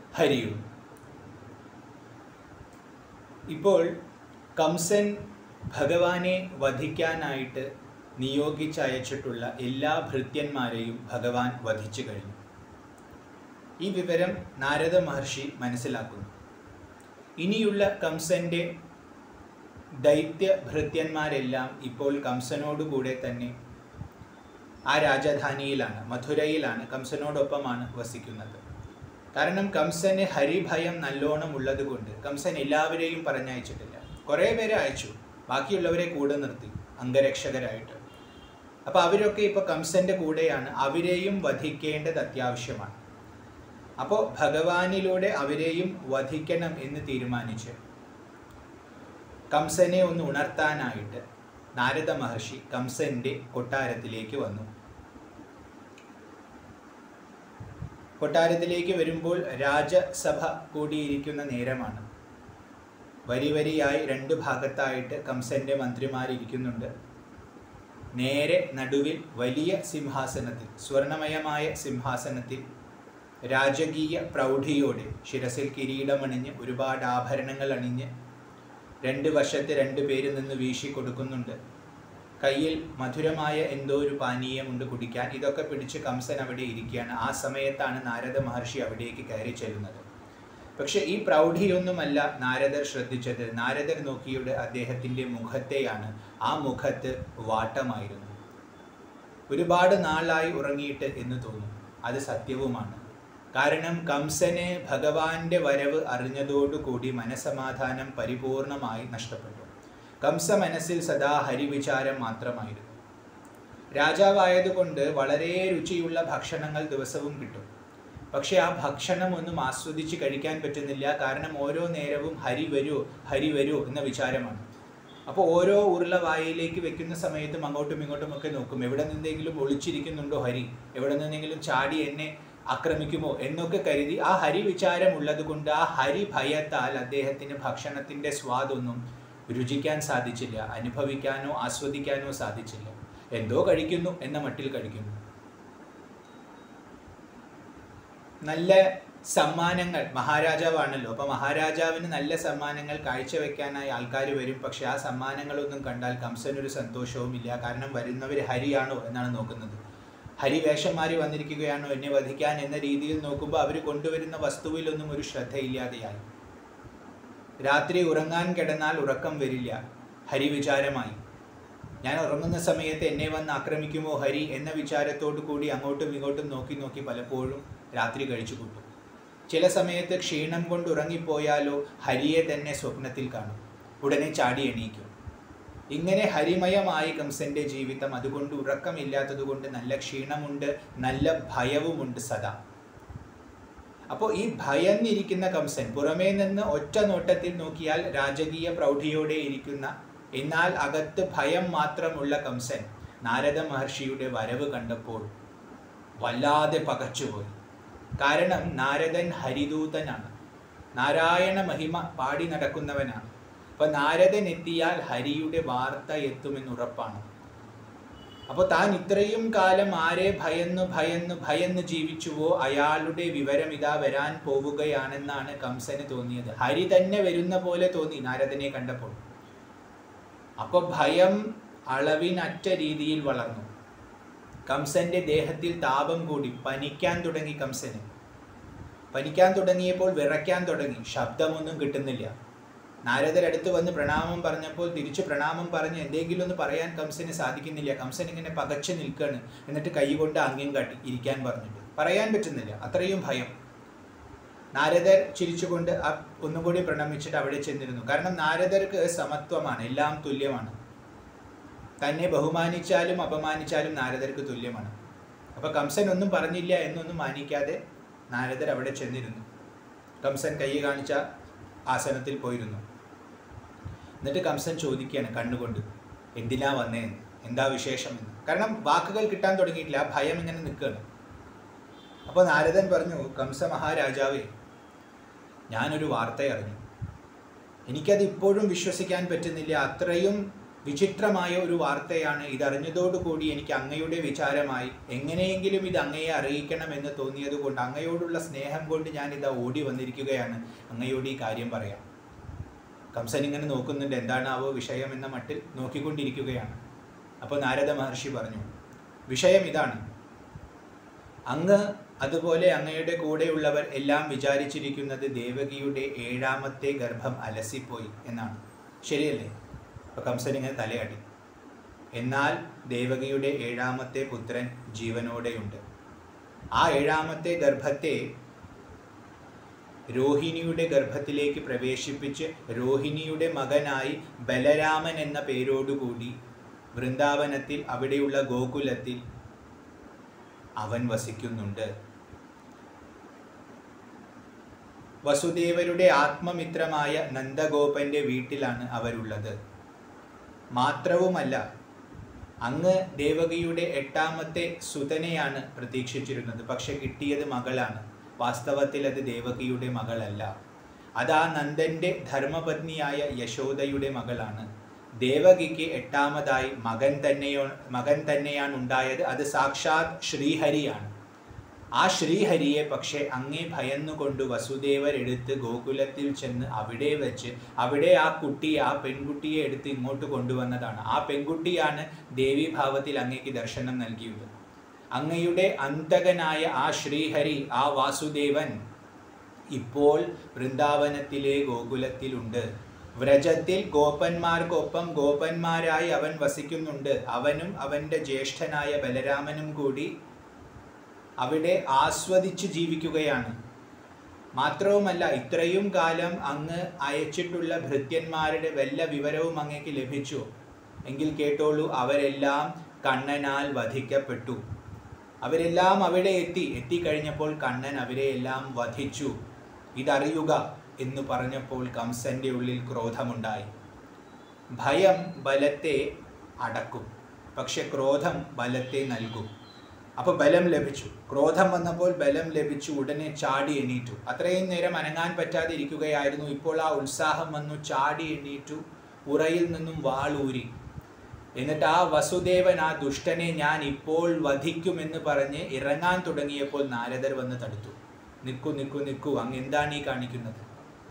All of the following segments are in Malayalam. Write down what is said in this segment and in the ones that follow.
ഹരിയും ഇപ്പോൾ കംസൻ ഭഗവാനെ വധിക്കാനായിട്ട് നിയോഗിച്ചയച്ചിട്ടുള്ള എല്ലാ ഭൃത്യന്മാരെയും ഭഗവാൻ വധിച്ചു കഴിഞ്ഞു ഈ വിവരം നാരദ മഹർഷി മനസ്സിലാക്കുന്നു ഇനിയുള്ള കംസന്റെ ദൈത്യ ഭൃത്യന്മാരെല്ലാം ഇപ്പോൾ കംസനോടുകൂടെ തന്നെ ആ രാജധാനിയിലാണ് മധുരയിലാണ് കംസനോടൊപ്പമാണ് വസിക്കുന്നത് കാരണം കംസന് ഹരിഭയം നല്ലോണം ഉള്ളത് കൊണ്ട് കംസൻ എല്ലാവരെയും പറഞ്ഞയച്ചിട്ടില്ല കുറേ പേരെ അയച്ചു ബാക്കിയുള്ളവരെ കൂടെ നിർത്തി അംഗരക്ഷകരായിട്ട് അപ്പോൾ അവരൊക്കെ ഇപ്പോൾ കംസന്റെ കൂടെയാണ് അവരെയും വധിക്കേണ്ടത് അത്യാവശ്യമാണ് അപ്പോൾ ഭഗവാനിലൂടെ അവരെയും വധിക്കണം എന്ന് തീരുമാനിച്ച് കംസനെ ഒന്ന് ഉണർത്താനായിട്ട് നാരദ മഹർഷി കംസന്റെ കൊട്ടാരത്തിലേക്ക് വന്നു കൊട്ടാരത്തിലേക്ക് വരുമ്പോൾ രാജസഭ കൂടിയിരിക്കുന്ന നേരമാണ് വരി വരിയായി രണ്ട് ഭാഗത്തായിട്ട് കംസന്റെ മന്ത്രിമാരിയ്ക്കുന്നുണ്ട് നേരെ നടുവിൽ വലിയ സിംഹാസനത്തിൽ സ്വർണമയമായ സിംഹാസനത്തിൽ രാജകീയ പ്രൗഢിയോടെ ശിരസിൽ കിരീടമണിഞ്ഞ് ഒരുപാട് ആഭരണങ്ങൾ അണിഞ്ഞ് രണ്ട് വശത്ത് രണ്ട് പേര് നിന്ന് വീശി കൊടുക്കുന്നുണ്ട് കയ്യിൽ മധുരമായ എന്തോ ഒരു പാനീയമുണ്ട് കുടിക്കാൻ ഇതൊക്കെ പിടിച്ച് കംസൻ അവിടെ ഇരിക്കുകയാണ് ആ സമയത്താണ് നാരദ മഹർഷി അവിടേക്ക് കയറി ചെല്ലുന്നത് പക്ഷെ ഈ പ്രൗഢിയൊന്നുമല്ല നാരദർ ശ്രദ്ധിച്ചത് നാരദർ നോക്കിയുടെ അദ്ദേഹത്തിൻ്റെ മുഖത്തെയാണ് ആ മുഖത്ത് വാട്ടമായിരുന്നു ഒരുപാട് നാളായി ഉറങ്ങിയിട്ട് എന്ന് തോന്നും അത് സത്യവുമാണ് കാരണം കംസന് ഭഗവാന്റെ വരവ് അറിഞ്ഞതോടുകൂടി മനസമാധാനം പരിപൂർണമായി നഷ്ടപ്പെട്ടു കംസ മനസ്സിൽ സദാ ഹരിവിചാരം മാത്രമായിരുന്നു രാജാവായതുകൊണ്ട് വളരെ രുചിയുള്ള ഭക്ഷണങ്ങൾ ദിവസവും കിട്ടും പക്ഷെ ആ ഭക്ഷണം ഒന്നും ആസ്വദിച്ച് കഴിക്കാൻ പറ്റുന്നില്ല കാരണം ഓരോ നേരവും ഹരി വരൂ ഹരി വരൂ എന്ന വിചാരമാണ് അപ്പോൾ ഓരോ ഉരുള വായയിലേക്ക് വെക്കുന്ന സമയത്തും അങ്ങോട്ടും ഇങ്ങോട്ടും ഒക്കെ നോക്കും എവിടെ നിന്നെങ്കിലും ഒളിച്ചിരിക്കുന്നുണ്ടോ ഹരി എവിടെ നിന്നെങ്കിലും ചാടി എന്നെ ആക്രമിക്കുമോ എന്നൊക്കെ കരുതി ആ ഹരി വിചാരം ഉള്ളത് കൊണ്ട് ആ ഹരി ഭയത്താൽ അദ്ദേഹത്തിന് ഭക്ഷണത്തിൻ്റെ സ്വാദൊന്നും രുചിക്കാൻ സാധിച്ചില്ല അനുഭവിക്കാനോ ആസ്വദിക്കാനോ സാധിച്ചില്ല എന്തോ കഴിക്കുന്നു എന്ന മട്ടിൽ കഴിക്കുന്നു നല്ല സമ്മാനങ്ങൾ മഹാരാജാവാണല്ലോ അപ്പോൾ മഹാരാജാവിന് നല്ല സമ്മാനങ്ങൾ കാഴ്ചവെക്കാനായി ആൾക്കാർ വരും പക്ഷെ ആ സമ്മാനങ്ങളൊന്നും കണ്ടാൽ കംസനൊരു സന്തോഷവുമില്ല കാരണം വരുന്നവർ ഹരിയാണോ എന്നാണ് നോക്കുന്നത് ഹരിവേഷന്മാർ വന്നിരിക്കുകയാണോ എന്നെ വധിക്കാൻ എന്ന രീതിയിൽ നോക്കുമ്പോൾ അവർ കൊണ്ടുവരുന്ന വസ്തുവിലൊന്നും ഒരു ശ്രദ്ധയില്ലാതെയായി രാത്രി ഉറങ്ങാൻ കിടന്നാൽ ഉറക്കം വരില്ല ഹരിവിചാരമായി ഞാൻ ഉറങ്ങുന്ന സമയത്ത് എന്നെ വന്ന് ആക്രമിക്കുമോ ഹരി എന്ന വിചാരത്തോടു കൂടി അങ്ങോട്ടും ഇങ്ങോട്ടും നോക്കി നോക്കി പലപ്പോഴും രാത്രി കഴിച്ചു കൂട്ടും ചില സമയത്ത് ക്ഷീണം കൊണ്ട് ഉറങ്ങിപ്പോയാലോ ഹരിയെ തന്നെ സ്വപ്നത്തിൽ കാണും ഉടനെ ചാടി എണീക്കും ഇങ്ങനെ ഹരിമയമായി കംസന്റെ ജീവിതം അതുകൊണ്ട് ഉറക്കമില്ലാത്തതുകൊണ്ട് നല്ല ക്ഷീണമുണ്ട് നല്ല ഭയവുമുണ്ട് സദാ അപ്പോൾ ഈ ഭയന്നിരിക്കുന്ന കംസൻ പുറമേ നിന്ന് ഒറ്റ നോട്ടത്തിൽ നോക്കിയാൽ രാജകീയ പ്രൗഢിയോടെ ഇരിക്കുന്ന എന്നാൽ അകത്ത് ഭയം മാത്രമുള്ള കംസൻ നാരദ മഹർഷിയുടെ വരവ് കണ്ടപ്പോൾ വല്ലാതെ പകച്ചുപോയി കാരണം നാരദൻ ഹരിദൂതനാണ് നാരായണ മഹിമ പാടി നടക്കുന്നവനാണ് അപ്പൊ നാരദൻ എത്തിയാൽ ഹരിയുടെ വാർത്ത എത്തുമെന്ന് ഉറപ്പാണ് അപ്പോൾ താൻ ഇത്രയും കാലം ആരെ ഭയന്നു ഭയന്നു ഭയന്ന് ജീവിച്ചുവോ അയാളുടെ വിവരം ഇതാ വരാൻ പോവുകയാണെന്നാണ് കംസന് തോന്നിയത് ഹരി തന്നെ വരുന്ന പോലെ തോന്നി നാരദനെ കണ്ടപ്പോൾ അപ്പോൾ ഭയം അളവിനറ്റ രീതിയിൽ വളർന്നു കംസന്റെ ദേഹത്തിൽ താപം കൂടി പനിക്കാൻ തുടങ്ങി കംസന് പനിക്കാൻ തുടങ്ങിയപ്പോൾ വിറയ്ക്കാൻ തുടങ്ങി ശബ്ദമൊന്നും കിട്ടുന്നില്ല നാരദരടുത്ത് വന്ന് പ്രണാമം പറഞ്ഞപ്പോൾ തിരിച്ചു പ്രണാമം പറഞ്ഞ് എന്തെങ്കിലും ഒന്ന് പറയാൻ കംസന് സാധിക്കുന്നില്ല കംസൻ ഇങ്ങനെ പകച്ചു നിൽക്കുകയാണ് എന്നിട്ട് കൈകൊണ്ട് ആംഗ്യം കാട്ടി ഇരിക്കാൻ പറഞ്ഞിട്ട് പറയാൻ പറ്റുന്നില്ല അത്രയും ഭയം നാരദർ ചിരിച്ചുകൊണ്ട് ആ ഒന്നും കൂടി പ്രണമിച്ചിട്ട് അവിടെ ചെന്നിരുന്നു കാരണം നാരദർക്ക് സമത്വമാണ് എല്ലാം തുല്യമാണ് തന്നെ ബഹുമാനിച്ചാലും അപമാനിച്ചാലും നാരദർക്ക് തുല്യമാണ് അപ്പോൾ കംസൻ ഒന്നും പറഞ്ഞില്ല എന്നൊന്നും മാനിക്കാതെ നാരദർ അവിടെ ചെന്നിരുന്നു കംസൻ കൈ കാണിച്ച ആസനത്തിൽ പോയിരുന്നു എന്നിട്ട് കംസൻ ചോദിക്കുകയാണ് കണ്ണുകൊണ്ട് എന്തിനാ വന്നേന്ന് എന്താ വിശേഷം എന്ന് കാരണം വാക്കുകൾ കിട്ടാൻ തുടങ്ങിയിട്ടില്ല ആ ഭയം ഇങ്ങനെ നിൽക്കുകയാണ് അപ്പോൾ നാരദൻ പറഞ്ഞു കംസ മഹാരാജാവേ ഞാനൊരു വാർത്ത അറിഞ്ഞു എനിക്കത് ഇപ്പോഴും വിശ്വസിക്കാൻ പറ്റുന്നില്ല അത്രയും വിചിത്രമായ ഒരു വാർത്തയാണ് ഇതറിഞ്ഞതോടുകൂടി എനിക്ക് അങ്ങയുടെ വിചാരമായി എങ്ങനെയെങ്കിലും ഇത് അങ്ങയെ അറിയിക്കണമെന്ന് തോന്നിയത് കൊണ്ട് അങ്ങയോടുള്ള സ്നേഹം കൊണ്ട് ഞാൻ ഇതാ ഓടി വന്നിരിക്കുകയാണ് അങ്ങയോട് ഈ കാര്യം പറയാം കംസൻ ഇങ്ങനെ നോക്കുന്നുണ്ട് എന്താണാവോ വിഷയം എന്ന മട്ടിൽ നോക്കിക്കൊണ്ടിരിക്കുകയാണ് അപ്പോൾ നാരദ മഹർഷി പറഞ്ഞു വിഷയം ഇതാണ് അങ്ങ് അതുപോലെ അങ്ങയുടെ കൂടെയുള്ളവർ എല്ലാം വിചാരിച്ചിരിക്കുന്നത് ദേവകിയുടെ ഏഴാമത്തെ ഗർഭം അലസിപ്പോയി എന്നാണ് ശരിയല്ലേ അപ്പോൾ കംസൻ ഇങ്ങനെ തലയാട്ടി എന്നാൽ ദേവകിയുടെ ഏഴാമത്തെ പുത്രൻ ജീവനോടെയുണ്ട് ആ ഏഴാമത്തെ ഗർഭത്തെ രോഹിണിയുടെ ഗർഭത്തിലേക്ക് പ്രവേശിപ്പിച്ച് രോഹിണിയുടെ മകനായി ബലരാമൻ എന്ന പേരോടുകൂടി വൃന്ദാവനത്തിൽ അവിടെയുള്ള ഗോകുലത്തിൽ അവൻ വസിക്കുന്നുണ്ട് വസുദേവരുടെ ആത്മമിത്രമായ നന്ദഗോപന്റെ വീട്ടിലാണ് അവരുള്ളത് മാത്രവുമല്ല അങ്ങ് ദേവകിയുടെ എട്ടാമത്തെ സുതനെയാണ് പ്രതീക്ഷിച്ചിരുന്നത് പക്ഷെ കിട്ടിയത് മകളാണ് വാസ്തവത്തിൽ അത് ദേവകിയുടെ മകളല്ല അത് ആ നന്ദന്റെ ധർമ്മപത്നിയായ യശോദയുടെ മകളാണ് ദേവകിക്ക് എട്ടാമതായി മകൻ തന്നെയോ മകൻ തന്നെയാണ് ഉണ്ടായത് അത് സാക്ഷാത് ശ്രീഹരിയാണ് ആ ശ്രീഹരിയെ പക്ഷേ അങ്ങേ ഭയന്നുകൊണ്ട് വസുദേവർ എടുത്ത് ഗോകുലത്തിൽ ചെന്ന് അവിടെ വെച്ച് അവിടെ ആ കുട്ടിയെ ആ പെൺകുട്ടിയെ എടുത്ത് ഇങ്ങോട്ട് കൊണ്ടുവന്നതാണ് ആ പെൺകുട്ടിയാണ് ദേവീഭാവത്തിൽ അങ്ങേക്ക് ദർശനം നൽകിയത് അങ്ങയുടെ അന്തകനായ ആ ശ്രീഹരി ആ വാസുദേവൻ ഇപ്പോൾ വൃന്ദാവനത്തിലെ ഗോകുലത്തിലുണ്ട് വ്രജത്തിൽ ഗോപന്മാർക്കൊപ്പം ഗോപന്മാരായി അവൻ വസിക്കുന്നുണ്ട് അവനും അവൻ്റെ ജ്യേഷ്ഠനായ ബലരാമനും കൂടി അവിടെ ആസ്വദിച്ച് ജീവിക്കുകയാണ് മാത്രവുമല്ല ഇത്രയും കാലം അങ്ങ് അയച്ചിട്ടുള്ള ഭൃത്യന്മാരുടെ വല്ല വിവരവും അങ്ങേക്ക് ലഭിച്ചു എങ്കിൽ കേട്ടോളൂ അവരെല്ലാം കണ്ണനാൽ വധിക്കപ്പെട്ടു അവരെല്ലാം അവിടെ എത്തി എത്തിക്കഴിഞ്ഞപ്പോൾ കണ്ണൻ അവരെ എല്ലാം വധിച്ചു ഇതറിയുക എന്ന് പറഞ്ഞപ്പോൾ കംസന്റെ ഉള്ളിൽ ക്രോധമുണ്ടായി ഭയം ബലത്തെ അടക്കും പക്ഷെ ക്രോധം ബലത്തെ നൽകും അപ്പോൾ ബലം ലഭിച്ചു ക്രോധം വന്നപ്പോൾ ബലം ലഭിച്ചു ഉടനെ ചാടി എണീറ്റു അത്രയും നേരം അനങ്ങാൻ പറ്റാതെ ഇരിക്കുകയായിരുന്നു ഇപ്പോൾ ആ ഉത്സാഹം വന്നു ചാടി എണീറ്റു ഉറയിൽ നിന്നും വാളൂരി എന്നിട്ട് ആ വസുദേവൻ ആ ദുഷ്ടനെ ഞാൻ ഇപ്പോൾ വധിക്കുമെന്ന് പറഞ്ഞ് ഇറങ്ങാൻ തുടങ്ങിയപ്പോൾ നാരദർ വന്ന് തടുത്തു നിൽക്കൂ നിൽക്കൂ നിൽക്കൂ അങ്ങ് എന്താണ് ഈ കാണിക്കുന്നത്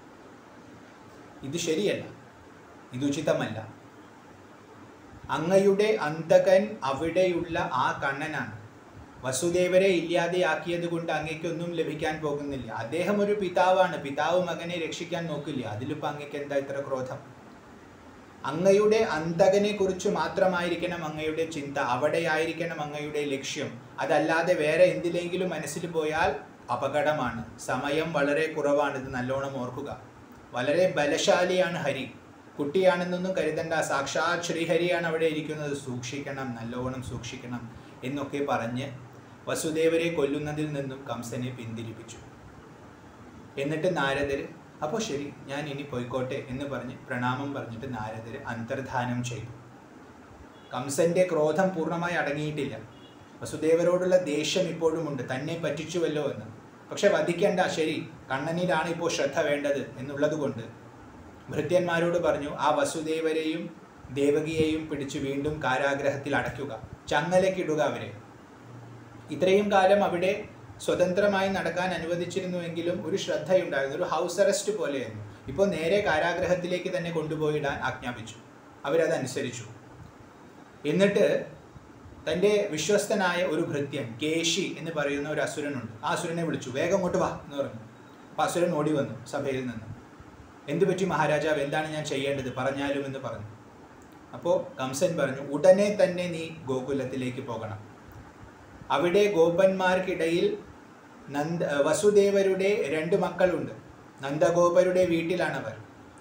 ഇത് ശരിയല്ല ഇത് ഉചിതമല്ല അങ്ങയുടെ അന്തകൻ അവിടെയുള്ള ആ കണ്ണനാണ് വസുദേവരെ ഇല്ലാതെയാക്കിയത് കൊണ്ട് അങ്ങേക്കൊന്നും ലഭിക്കാൻ പോകുന്നില്ല അദ്ദേഹം ഒരു പിതാവാണ് പിതാവ് മകനെ രക്ഷിക്കാൻ നോക്കില്ല അതിലിപ്പോൾ അങ്ങേക്ക് എന്താ ഇത്ര ക്രോധം അങ്ങയുടെ അന്തകനെ കുറിച്ച് മാത്രമായിരിക്കണം അങ്ങയുടെ ചിന്ത അവിടെയായിരിക്കണം അങ്ങയുടെ ലക്ഷ്യം അതല്ലാതെ വേറെ എന്തിലെങ്കിലും മനസ്സിൽ പോയാൽ അപകടമാണ് സമയം വളരെ കുറവാണ് ഇത് നല്ലോണം ഓർക്കുക വളരെ ബലശാലിയാണ് ഹരി കുട്ടിയാണെന്നൊന്നും കരുതണ്ട സാക്ഷാത് ശ്രീഹരിയാണ് അവിടെ ഇരിക്കുന്നത് സൂക്ഷിക്കണം നല്ലോണം സൂക്ഷിക്കണം എന്നൊക്കെ പറഞ്ഞ് വസുദേവരെ കൊല്ലുന്നതിൽ നിന്നും കംസനെ പിന്തിരിപ്പിച്ചു എന്നിട്ട് നാരദർ അപ്പോൾ ശരി ഞാൻ ഇനി പോയിക്കോട്ടെ എന്ന് പറഞ്ഞ് പ്രണാമം പറഞ്ഞിട്ട് നാരദർ അന്തർധാനം ചെയ്തു കംസന്റെ ക്രോധം പൂർണ്ണമായി അടങ്ങിയിട്ടില്ല വസുദേവരോടുള്ള ദേഷ്യം ഇപ്പോഴുമുണ്ട് തന്നെ പറ്റിച്ചുവല്ലോ എന്ന് പക്ഷെ വധിക്കേണ്ട ശരി കണ്ണനിലാണ് ഇപ്പോൾ ശ്രദ്ധ വേണ്ടത് എന്നുള്ളത് കൊണ്ട് ഭൃത്യന്മാരോട് പറഞ്ഞു ആ വസുദേവരെയും ദേവകിയെയും പിടിച്ച് വീണ്ടും കാരാഗ്രഹത്തിൽ അടയ്ക്കുക ചങ്ങലക്കിടുക അവരെ ഇത്രയും കാലം അവിടെ സ്വതന്ത്രമായി നടക്കാൻ അനുവദിച്ചിരുന്നുവെങ്കിലും ഒരു ശ്രദ്ധയുണ്ടായിരുന്നു ഒരു ഹൗസ് അറസ്റ്റ് പോലെയായിരുന്നു ഇപ്പോൾ നേരെ കാരാഗ്രഹത്തിലേക്ക് തന്നെ കൊണ്ടുപോയിടാൻ ആജ്ഞാപിച്ചു അവരതനുസരിച്ചു എന്നിട്ട് തൻ്റെ വിശ്വസ്തനായ ഒരു ഭൃത്യൻ കേശി എന്ന് പറയുന്ന ഒരു അസുരനുണ്ട് ആ അസുരനെ വിളിച്ചു വേഗം അങ്ങോട്ട് വാ എന്ന് പറഞ്ഞു അപ്പോൾ അസുരൻ ഓടി വന്നു സഭയിൽ നിന്ന് എന്തു പറ്റി മഹാരാജാവ് എന്താണ് ഞാൻ ചെയ്യേണ്ടത് പറഞ്ഞാലും എന്ന് പറഞ്ഞു അപ്പോൾ കംസൻ പറഞ്ഞു ഉടനെ തന്നെ നീ ഗോകുലത്തിലേക്ക് പോകണം അവിടെ ഗോപന്മാർക്കിടയിൽ നന്ദ വസുദേവരുടെ രണ്ട് മക്കളുണ്ട് നന്ദഗോപരുടെ വീട്ടിലാണവർ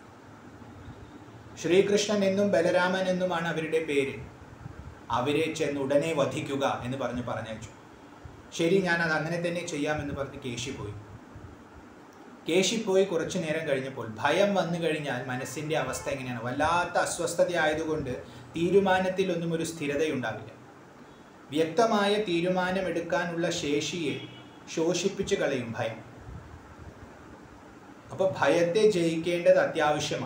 ശ്രീകൃഷ്ണൻ എന്നും ബലരാമൻ എന്നുമാണ് അവരുടെ പേര് അവരെ ചെന്ന് ഉടനെ വധിക്കുക എന്ന് പറഞ്ഞ് പറഞ്ഞയച്ചു ശരി ഞാൻ അത് അങ്ങനെ തന്നെ ചെയ്യാമെന്ന് പറഞ്ഞ് കേശി പോയി കേശി പോയി കുറച്ചു നേരം കഴിഞ്ഞപ്പോൾ ഭയം വന്നു കഴിഞ്ഞാൽ മനസ്സിൻ്റെ അവസ്ഥ എങ്ങനെയാണ് വല്ലാത്ത അസ്വസ്ഥത ആയതുകൊണ്ട് തീരുമാനത്തിലൊന്നും ഒരു സ്ഥിരതയുണ്ടാവില്ല വ്യക്തമായ തീരുമാനമെടുക്കാനുള്ള ശേഷിയെ ശോഷിപ്പിച്ചു കളയും ഭയം അപ്പോൾ ഭയത്തെ ജയിക്കേണ്ടത് അത്യാവശ്യമാണ്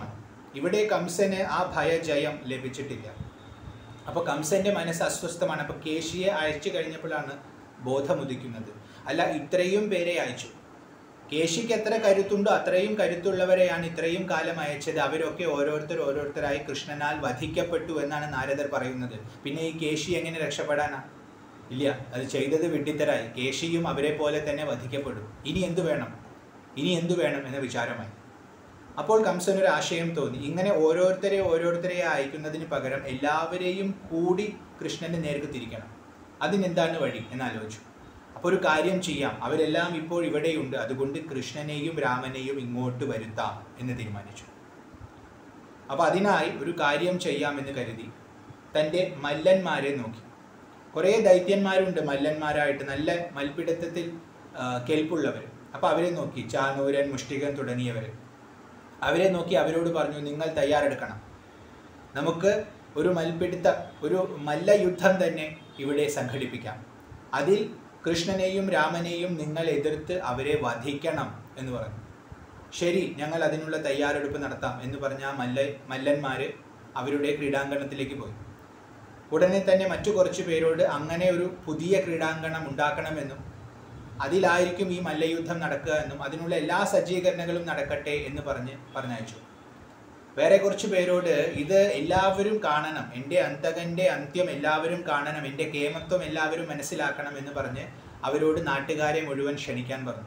ഇവിടെ കംസന് ആ ഭയജയം ലഭിച്ചിട്ടില്ല അപ്പോൾ കംസന്റെ മനസ്സ് അസ്വസ്ഥമാണ് അപ്പോൾ കേശിയെ അയച്ചു കഴിഞ്ഞപ്പോഴാണ് ബോധമുദിക്കുന്നത് അല്ല ഇത്രയും പേരെ അയച്ചു കേശിക്ക് എത്ര കരുത്തുണ്ടോ അത്രയും കരുത്തുള്ളവരെയാണ് ഇത്രയും കാലം അയച്ചത് അവരൊക്കെ ഓരോരുത്തർ ഓരോരുത്തരായി കൃഷ്ണനാൽ വധിക്കപ്പെട്ടു എന്നാണ് നാരദർ പറയുന്നത് പിന്നെ ഈ കേശി എങ്ങനെ രക്ഷപ്പെടാനാ ഇല്ല അത് ചെയ്തത് വിഡ്ഢിത്തരായി കേശിയും അവരെ പോലെ തന്നെ വധിക്കപ്പെടും ഇനി എന്തു വേണം ഇനി എന്തു വേണം എന്ന വിചാരമായി അപ്പോൾ കംസനൊരു ആശയം തോന്നി ഇങ്ങനെ ഓരോരുത്തരെ ഓരോരുത്തരെ അയക്കുന്നതിന് പകരം എല്ലാവരെയും കൂടി കൃഷ്ണന്റെ നേർക്ക് തിരിക്കണം അതിനെന്താണ് വഴി എന്നാലോചിച്ചു അപ്പോൾ ഒരു കാര്യം ചെയ്യാം അവരെല്ലാം ഇപ്പോൾ ഇവിടെയുണ്ട് അതുകൊണ്ട് കൃഷ്ണനെയും രാമനെയും ഇങ്ങോട്ട് വരുത്താം എന്ന് തീരുമാനിച്ചു അപ്പോൾ അതിനായി ഒരു കാര്യം ചെയ്യാമെന്ന് കരുതി തൻ്റെ മല്ലന്മാരെ നോക്കി കുറേ ദൈത്യന്മാരുണ്ട് മല്ലന്മാരായിട്ട് നല്ല മൽപ്പിടുത്തത്തിൽ ആ, കെൽപ്പുള്ളവർ അപ്പോൾ അവരെ നോക്കി ചാനൂരൻ മുഷ്ടികൻ തുടങ്ങിയവർ അവരെ നോക്കി അവരോട് പറഞ്ഞു നിങ്ങൾ തയ്യാറെടുക്കണം നമുക്ക് ഒരു മൽപ്പിടുത്ത ഒരു മല്ലയുദ്ധം തന്നെ ഇവിടെ സംഘടിപ്പിക്കാം അതിൽ കൃഷ്ണനെയും രാമനെയും നിങ്ങൾ എതിർത്ത് അവരെ വധിക്കണം എന്ന് പറഞ്ഞു ശരി ഞങ്ങൾ അതിനുള്ള തയ്യാറെടുപ്പ് നടത്താം എന്ന് പറഞ്ഞ ആ മല്ല മല്ലന്മാർ അവരുടെ ക്രീഡാങ്കണത്തിലേക്ക് പോയി ഉടനെ തന്നെ മറ്റു കുറച്ച് പേരോട് അങ്ങനെ ഒരു പുതിയ ക്രീഡാങ്കണം ഉണ്ടാക്കണമെന്നും അതിലായിരിക്കും ഈ മല്ലയുദ്ധം നടക്കുക എന്നും അതിനുള്ള എല്ലാ സജ്ജീകരണങ്ങളും നടക്കട്ടെ എന്ന് പറഞ്ഞ് പറഞ്ഞയച്ചു വേറെ കുറച്ച് പേരോട് ഇത് എല്ലാവരും കാണണം എൻ്റെ അന്തകൻ്റെ അന്ത്യം എല്ലാവരും കാണണം എൻ്റെ കേമത്വം എല്ലാവരും മനസ്സിലാക്കണം എന്ന് പറഞ്ഞ് അവരോട് നാട്ടുകാരെ മുഴുവൻ ക്ഷണിക്കാൻ പറഞ്ഞു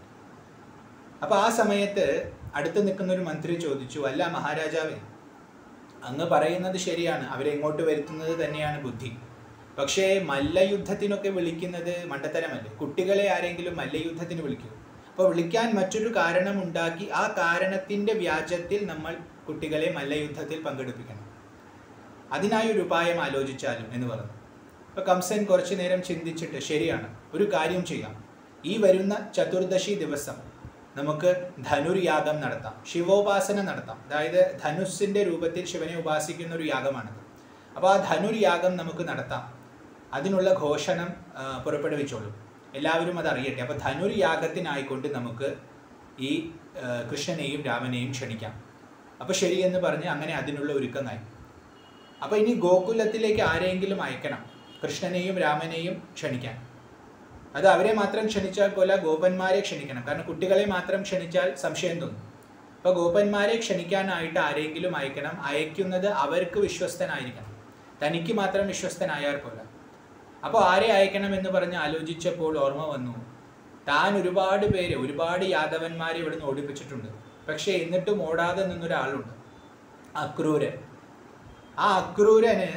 അപ്പൊ ആ സമയത്ത് അടുത്ത് നിൽക്കുന്ന ഒരു മന്ത്രി ചോദിച്ചു അല്ല മഹാരാജാവേ അങ്ങ് പറയുന്നത് ശരിയാണ് അവരെ ഇങ്ങോട്ട് വരുത്തുന്നത് തന്നെയാണ് ബുദ്ധി പക്ഷേ മല്ലയുദ്ധത്തിനൊക്കെ വിളിക്കുന്നത് മണ്ടത്തരമല്ലേ കുട്ടികളെ ആരെങ്കിലും മല്ലയുദ്ധത്തിന് വിളിക്കൂ അപ്പോൾ വിളിക്കാൻ മറ്റൊരു കാരണം ഉണ്ടാക്കി ആ കാരണത്തിന്റെ വ്യാജത്തിൽ നമ്മൾ കുട്ടികളെ മല്ലയുദ്ധത്തിൽ പങ്കെടുപ്പിക്കണം അതിനായി ഒരു ഉപായം ആലോചിച്ചാലും എന്ന് പറഞ്ഞു അപ്പോൾ കംസൻ കുറച്ചു നേരം ചിന്തിച്ചിട്ട് ശരിയാണ് ഒരു കാര്യം ചെയ്യാം ഈ വരുന്ന ചതുർദശി ദിവസം നമുക്ക് ധനുർയാഗം നടത്താം ശിവോപാസന നടത്താം അതായത് ധനുസ്സിന്റെ രൂപത്തിൽ ശിവനെ ഉപാസിക്കുന്ന ഒരു യാഗമാണത് അപ്പോൾ ആ ധനുർയാഗം നമുക്ക് നടത്താം അതിനുള്ള ഘോഷണം ആ, പുറപ്പെടുവിച്ചോളൂ എല്ലാവരും അത് അറിയട്ടെ അപ്പോൾ ധനുർയാഗത്തിനായിക്കൊണ്ട് നമുക്ക് ഈ ആ, കൃഷ്ണനെയും രാമനെയും ക്ഷണിക്കാം അപ്പോൾ ശരിയെന്ന് പറഞ്ഞ് അങ്ങനെ അതിനുള്ള ഒരുക്കമായി അപ്പോൾ ഇനി ഗോകുലത്തിലേക്ക് ആരെങ്കിലും അയക്കണം കൃഷ്ണനെയും രാമനെയും ക്ഷണിക്കാൻ അത് അവരെ മാത്രം ക്ഷണിച്ചാൽ പോലെ ഗോപന്മാരെ ക്ഷണിക്കണം കാരണം കുട്ടികളെ മാത്രം ക്ഷണിച്ചാൽ സംശയം തോന്നും അപ്പോൾ ഗോപന്മാരെ ക്ഷണിക്കാനായിട്ട് ആരെങ്കിലും അയക്കണം അയക്കുന്നത് അവർക്ക് വിശ്വസ്തനായിരിക്കണം തനിക്ക് മാത്രം വിശ്വസ്തനായാൽ പോലെ അപ്പോൾ ആരെ അയക്കണം എന്ന് പറഞ്ഞ് ആലോചിച്ചപ്പോൾ ഓർമ്മ വന്നു താൻ ഒരുപാട് പേര് ഒരുപാട് യാദവന്മാരെ ഇവിടുന്ന് ഓടിപ്പിച്ചിട്ടുണ്ട് പക്ഷേ എന്നിട്ടും ഓടാതെ നിന്നൊരാളുണ്ട് അക്രൂരൻ ആ അക്രൂരന്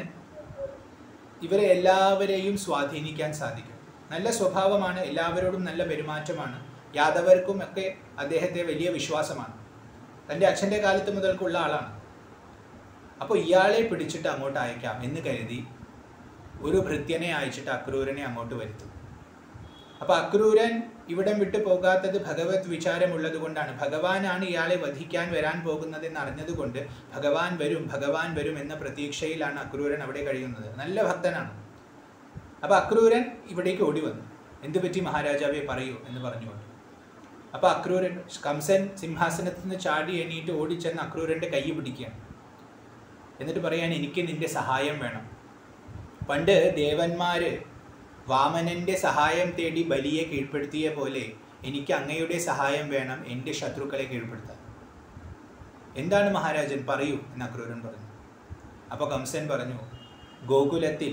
ഇവരെ എല്ലാവരെയും സ്വാധീനിക്കാൻ സാധിക്കും നല്ല സ്വഭാവമാണ് എല്ലാവരോടും നല്ല പെരുമാറ്റമാണ് യാദവർക്കും ഒക്കെ അദ്ദേഹത്തെ വലിയ വിശ്വാസമാണ് തൻ്റെ അച്ഛൻ്റെ കാലത്ത് മുതൽക്കുള്ള ആളാണ് അപ്പോൾ ഇയാളെ പിടിച്ചിട്ട് അങ്ങോട്ട് അയക്കാം എന്ന് കരുതി ഒരു ഭൃത്യനെ അയച്ചിട്ട് അക്രൂരനെ അങ്ങോട്ട് വരുത്തും അപ്പോൾ അക്രൂരൻ ഇവിടം വിട്ടു പോകാത്തത് ഭഗവത് വിചാരമുള്ളത് കൊണ്ടാണ് ഭഗവാനാണ് ഇയാളെ വധിക്കാൻ വരാൻ പോകുന്നതെന്ന് അറിഞ്ഞതുകൊണ്ട് ഭഗവാൻ വരും ഭഗവാൻ വരും എന്ന പ്രതീക്ഷയിലാണ് അക്രൂരൻ അവിടെ കഴിയുന്നത് നല്ല ഭക്തനാണ് അപ്പോൾ അക്രൂരൻ ഇവിടേക്ക് ഓടി വന്നു എന്ത് പറ്റി മഹാരാജാവെ പറയൂ എന്ന് പറഞ്ഞുകൊണ്ട് അപ്പോൾ അക്രൂരൻ കംസൻ സിംഹാസനത്തിൽ നിന്ന് ചാടി എണീറ്റ് ഓടിച്ചെന്ന് അക്രൂരൻ്റെ കൈ പിടിക്കുകയാണ് എന്നിട്ട് പറയാൻ എനിക്ക് നിന്റെ സഹായം വേണം പണ്ട് ദേവന്മാര് വാമനന്റെ സഹായം തേടി ബലിയെ കീഴ്പ്പെടുത്തിയ പോലെ എനിക്ക് അങ്ങയുടെ സഹായം വേണം എൻ്റെ ശത്രുക്കളെ കീഴ്പ്പെടുത്താൻ എന്താണ് മഹാരാജൻ പറയൂ എന്ന് അക്രൂരൻ പറഞ്ഞു അപ്പോൾ കംസൻ പറഞ്ഞു ഗോകുലത്തിൽ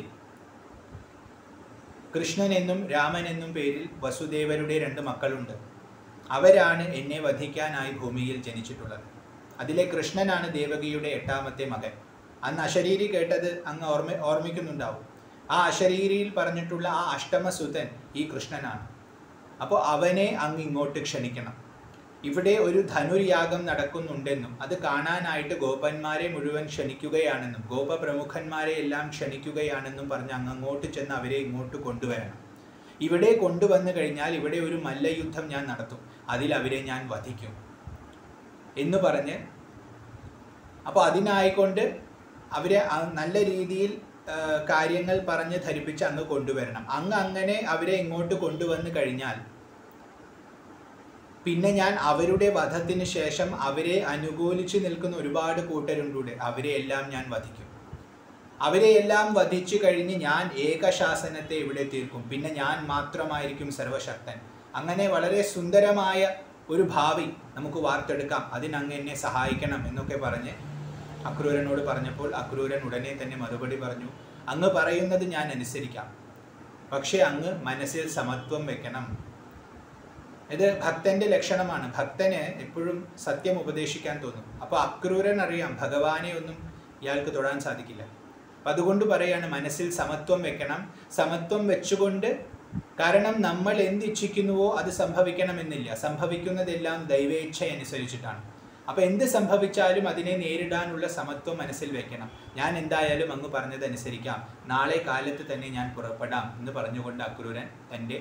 കൃഷ്ണൻ എന്നും രാമൻ എന്നും പേരിൽ വസുദേവരുടെ രണ്ട് മക്കളുണ്ട് അവരാണ് എന്നെ വധിക്കാനായി ഭൂമിയിൽ ജനിച്ചിട്ടുള്ളത് അതിലെ കൃഷ്ണനാണ് ദേവകിയുടെ എട്ടാമത്തെ മകൻ അന്ന് അശരീരി കേട്ടത് അങ്ങ് ഓർമ്മ ഓർമ്മിക്കുന്നുണ്ടാവും ആ അശരീരിയിൽ പറഞ്ഞിട്ടുള്ള ആ അഷ്ടമസുതൻ ഈ കൃഷ്ണനാണ് അപ്പോൾ അവനെ അങ്ങ് ഇങ്ങോട്ട് ക്ഷണിക്കണം ഇവിടെ ഒരു ധനുർയാഗം നടക്കുന്നുണ്ടെന്നും അത് കാണാനായിട്ട് ഗോപന്മാരെ മുഴുവൻ ക്ഷണിക്കുകയാണെന്നും ഗോപപ്രമുഖന്മാരെ എല്ലാം ക്ഷണിക്കുകയാണെന്നും പറഞ്ഞ് അങ്ങ് അങ്ങോട്ട് ചെന്ന് അവരെ ഇങ്ങോട്ട് കൊണ്ടുവരണം ഇവിടെ കൊണ്ടുവന്നു കഴിഞ്ഞാൽ ഇവിടെ ഒരു മല്ലയുദ്ധം ഞാൻ നടത്തും അതിൽ അവരെ ഞാൻ വധിക്കും എന്ന് പറഞ്ഞ് അപ്പോൾ അതിനായിക്കൊണ്ട് അവരെ ആ- നല്ല രീതിയിൽ ആ, കാര്യങ്ങൾ പറഞ്ഞ് ധരിപ്പിച്ച് അങ്ങ് കൊണ്ടുവരണം അങ്ങ് അങ്ങനെ അവരെ ഇങ്ങോട്ട് കൊണ്ടുവന്ന് കഴിഞ്ഞാൽ പിന്നെ ഞാൻ അവരുടെ വധത്തിന് ശേഷം അവരെ അനുകൂലിച്ച് നിൽക്കുന്ന ഒരുപാട് കൂട്ടരുണ്ടൂടെ അവരെ എല്ലാം ഞാൻ വധിക്കും അവരെ എല്ലാം വധിച്ചു കഴിഞ്ഞ് ഞാൻ ഏകശാസനത്തെ ഇവിടെ തീർക്കും പിന്നെ ഞാൻ മാത്രമായിരിക്കും സർവശക്തൻ അങ്ങനെ വളരെ സുന്ദരമായ ഒരു ഭാവി നമുക്ക് വാർത്തെടുക്കാം അതിനങ്ങ് എന്നെ സഹായിക്കണം എന്നൊക്കെ പറഞ്ഞ് അക്രൂരനോട് പറഞ്ഞപ്പോൾ അക്രൂരൻ ഉടനെ തന്നെ മറുപടി പറഞ്ഞു അങ്ങ് പറയുന്നത് ഞാൻ അനുസരിക്കാം പക്ഷേ അങ്ങ് മനസ്സിൽ സമത്വം വെക്കണം ഇത് ഭക്തന്റെ ലക്ഷണമാണ് ഭക്തന് എപ്പോഴും സത്യം ഉപദേശിക്കാൻ തോന്നും അപ്പോൾ അക്രൂരൻ അറിയാം ഭഗവാനെ ഒന്നും ഇയാൾക്ക് തൊടാൻ സാധിക്കില്ല അപ്പം അതുകൊണ്ട് പറയാണ് മനസ്സിൽ സമത്വം വെക്കണം സമത്വം വെച്ചുകൊണ്ട് കാരണം നമ്മൾ എന്ത് ഇച്ഛിക്കുന്നുവോ അത് സംഭവിക്കണമെന്നില്ല സംഭവിക്കുന്നതെല്ലാം ദൈവേച്ഛ അനുസരിച്ചിട്ടാണ് അപ്പോൾ എന്ത് സംഭവിച്ചാലും അതിനെ നേരിടാനുള്ള സമത്വം മനസ്സിൽ വെക്കണം ഞാൻ എന്തായാലും അങ്ങ് പറഞ്ഞത് അനുസരിക്കാം നാളെ കാലത്ത് തന്നെ ഞാൻ പുറപ്പെടാം എന്ന് പറഞ്ഞുകൊണ്ട് അക്രൂരൻ തൻ്റെ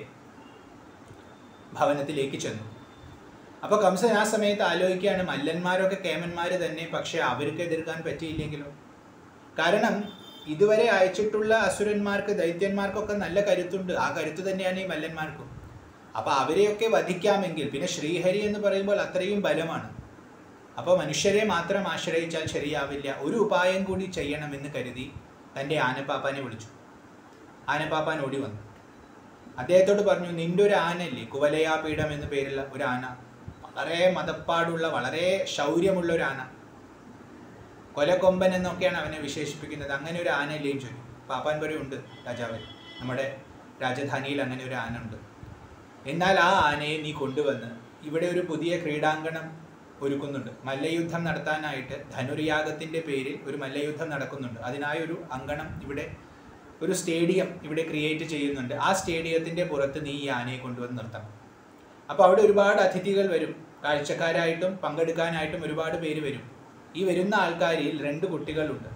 ഭവനത്തിലേക്ക് ചെന്നു അപ്പോൾ കംസൻ ആ സമയത്ത് ആലോചിക്കുകയാണ് മല്ലന്മാരൊക്കെ കേമന്മാർ തന്നെ പക്ഷെ അവർക്ക് എതിർക്കാൻ പറ്റിയില്ലെങ്കിലോ കാരണം ഇതുവരെ അയച്ചിട്ടുള്ള അസുരന്മാർക്ക് ദൈത്യന്മാർക്കൊക്കെ നല്ല കരുത്തുണ്ട് ആ കരുത്ത് തന്നെയാണ് ഈ മല്ലന്മാർക്കും അപ്പോൾ അവരെയൊക്കെ വധിക്കാമെങ്കിൽ പിന്നെ ശ്രീഹരി എന്ന് പറയുമ്പോൾ അത്രയും ബലമാണ് അപ്പോൾ മനുഷ്യരെ മാത്രം ആശ്രയിച്ചാൽ ശരിയാവില്ല ഒരു ഉപായം കൂടി ചെയ്യണമെന്ന് കരുതി തൻ്റെ ആനപ്പാപ്പാനെ വിളിച്ചു ആനപ്പാപ്പാൻ ഓടി വന്നു അദ്ദേഹത്തോട് പറഞ്ഞു നിന്റെ ഒരു ആനല്ലേ കുവലയാപീഠം എന്ന പേരുള്ള ഒരു ആന വളരെ മതപ്പാടുള്ള വളരെ ശൗര്യമുള്ള ഒരു ആന കൊലക്കൊമ്പൻ എന്നൊക്കെയാണ് അവനെ വിശേഷിപ്പിക്കുന്നത് അങ്ങനെ ഒരു ആനയില്ലേയും ചൊല്ലി പാപ്പാൻ പറയും ഉണ്ട് രാജാവ് നമ്മുടെ രാജധാനിയിൽ അങ്ങനെ ഒരു ആന ഉണ്ട് എന്നാൽ ആ ആനയെ നീ കൊണ്ടുവന്ന് ഇവിടെ ഒരു പുതിയ ക്രീഡാങ്കണം ഒരുക്കുന്നുണ്ട് മല്ലയുദ്ധം നടത്താനായിട്ട് ധനുർയാഗത്തിൻ്റെ പേരിൽ ഒരു മല്ലയുദ്ധം നടക്കുന്നുണ്ട് അതിനായി ഒരു അങ്കണം ഇവിടെ ഒരു സ്റ്റേഡിയം ഇവിടെ ക്രിയേറ്റ് ചെയ്യുന്നുണ്ട് ആ സ്റ്റേഡിയത്തിൻ്റെ പുറത്ത് നീ ഈ ആനയെ കൊണ്ടുവന്ന് നിർത്തണം അപ്പോൾ അവിടെ ഒരുപാട് അതിഥികൾ വരും കാഴ്ചക്കാരായിട്ടും പങ്കെടുക്കാനായിട്ടും ഒരുപാട് പേര് വരും ഈ വരുന്ന ആൾക്കാരിൽ രണ്ട് കുട്ടികളുണ്ട്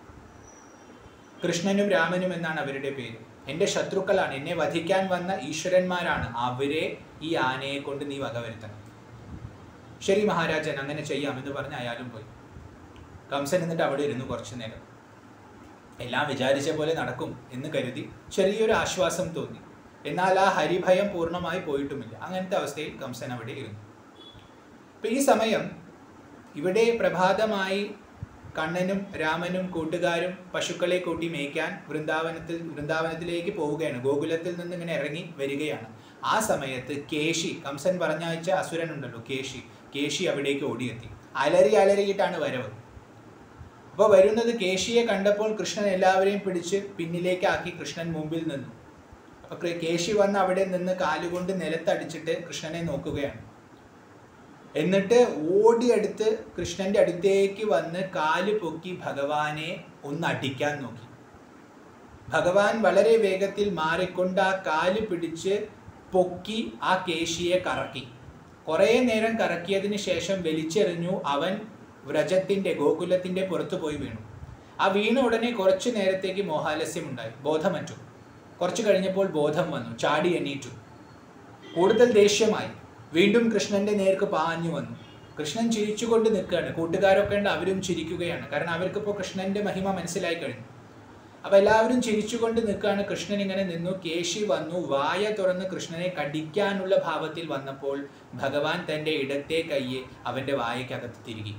കൃഷ്ണനും രാമനും എന്നാണ് അവരുടെ പേര് എൻ്റെ ശത്രുക്കളാണ് എന്നെ വധിക്കാൻ വന്ന ഈശ്വരന്മാരാണ് അവരെ ഈ ആനയെ കൊണ്ട് നീ വകവരുത്തണം ശരി മഹാരാജൻ അങ്ങനെ ചെയ്യാം എന്ന് പറഞ്ഞ് അയാളും പോയി കംസൻ എന്നിട്ട് അവിടെ ഇരുന്നു കുറച്ചു നേരം എല്ലാം വിചാരിച്ച പോലെ നടക്കും എന്ന് കരുതി ചെറിയൊരു ആശ്വാസം തോന്നി എന്നാൽ ആ ഹരിഭയം പൂർണ്ണമായി പോയിട്ടുമില്ല അങ്ങനത്തെ അവസ്ഥയിൽ കംസൻ അവിടെ ഇരുന്നു ഇപ്പം ഈ സമയം ഇവിടെ പ്രഭാതമായി കണ്ണനും രാമനും കൂട്ടുകാരും പശുക്കളെ കൂട്ടി മേയ്ക്കാൻ വൃന്ദാവനത്തിൽ വൃന്ദാവനത്തിലേക്ക് പോവുകയാണ് ഗോകുലത്തിൽ നിന്ന് ഇങ്ങനെ ഇറങ്ങി വരികയാണ് ആ സമയത്ത് കേശി കംസൻ പറഞ്ഞയച്ച അസുരനുണ്ടല്ലോ കേശി കേശി അവിടേക്ക് ഓടിയെത്തി അലറി അലറിയിട്ടാണ് വരവ് അപ്പോൾ വരുന്നത് കേശിയെ കണ്ടപ്പോൾ കൃഷ്ണൻ എല്ലാവരെയും പിടിച്ച് പിന്നിലേക്കാക്കി കൃഷ്ണൻ മുമ്പിൽ നിന്നു അപ്പോൾ കേശി വന്ന് അവിടെ നിന്ന് കാലുകൊണ്ട് നിലത്തടിച്ചിട്ട് കൃഷ്ണനെ നോക്കുകയാണ് എന്നിട്ട് ഓടിയെടുത്ത് കൃഷ്ണന്റെ അടുത്തേക്ക് വന്ന് കാല് പൊക്കി ഭഗവാനെ ഒന്ന് അടിക്കാൻ നോക്കി ഭഗവാൻ വളരെ വേഗത്തിൽ മാറിക്കൊണ്ട് ആ കാല് പിടിച്ച് പൊക്കി ആ കേശിയെ കറക്കി കുറേ നേരം കറക്കിയതിന് ശേഷം വലിച്ചെറിഞ്ഞു അവൻ വ്രജത്തിന്റെ ഗോകുലത്തിന്റെ പുറത്തു പോയി വീണു ആ വീണ ഉടനെ കുറച്ചു നേരത്തേക്ക് മോഹാലസ്യം ഉണ്ടായി ബോധമറ്റു കുറച്ചു കഴിഞ്ഞപ്പോൾ ബോധം വന്നു ചാടി എണീറ്റു കൂടുതൽ ദേഷ്യമായി വീണ്ടും കൃഷ്ണന്റെ നേർക്ക് പാഞ്ഞു വന്നു കൃഷ്ണൻ ചിരിച്ചുകൊണ്ട് നിൽക്കുകയാണ് കൂട്ടുകാരൊക്കെ ഉണ്ട് അവരും ചിരിക്കുകയാണ് കാരണം അവർക്കിപ്പോൾ കൃഷ്ണന്റെ മഹിമ മനസ്സിലായി കഴിഞ്ഞു അപ്പൊ എല്ലാവരും ചിരിച്ചുകൊണ്ട് നിൽക്കുകയാണ് കൃഷ്ണൻ ഇങ്ങനെ നിന്നു കേശി വന്നു വായ തുറന്ന് കൃഷ്ണനെ കടിക്കാനുള്ള ഭാവത്തിൽ വന്നപ്പോൾ ഭഗവാൻ തന്റെ ഇടത്തെ കയ്യെ അവന്റെ വായക്കകത്ത് തിരികി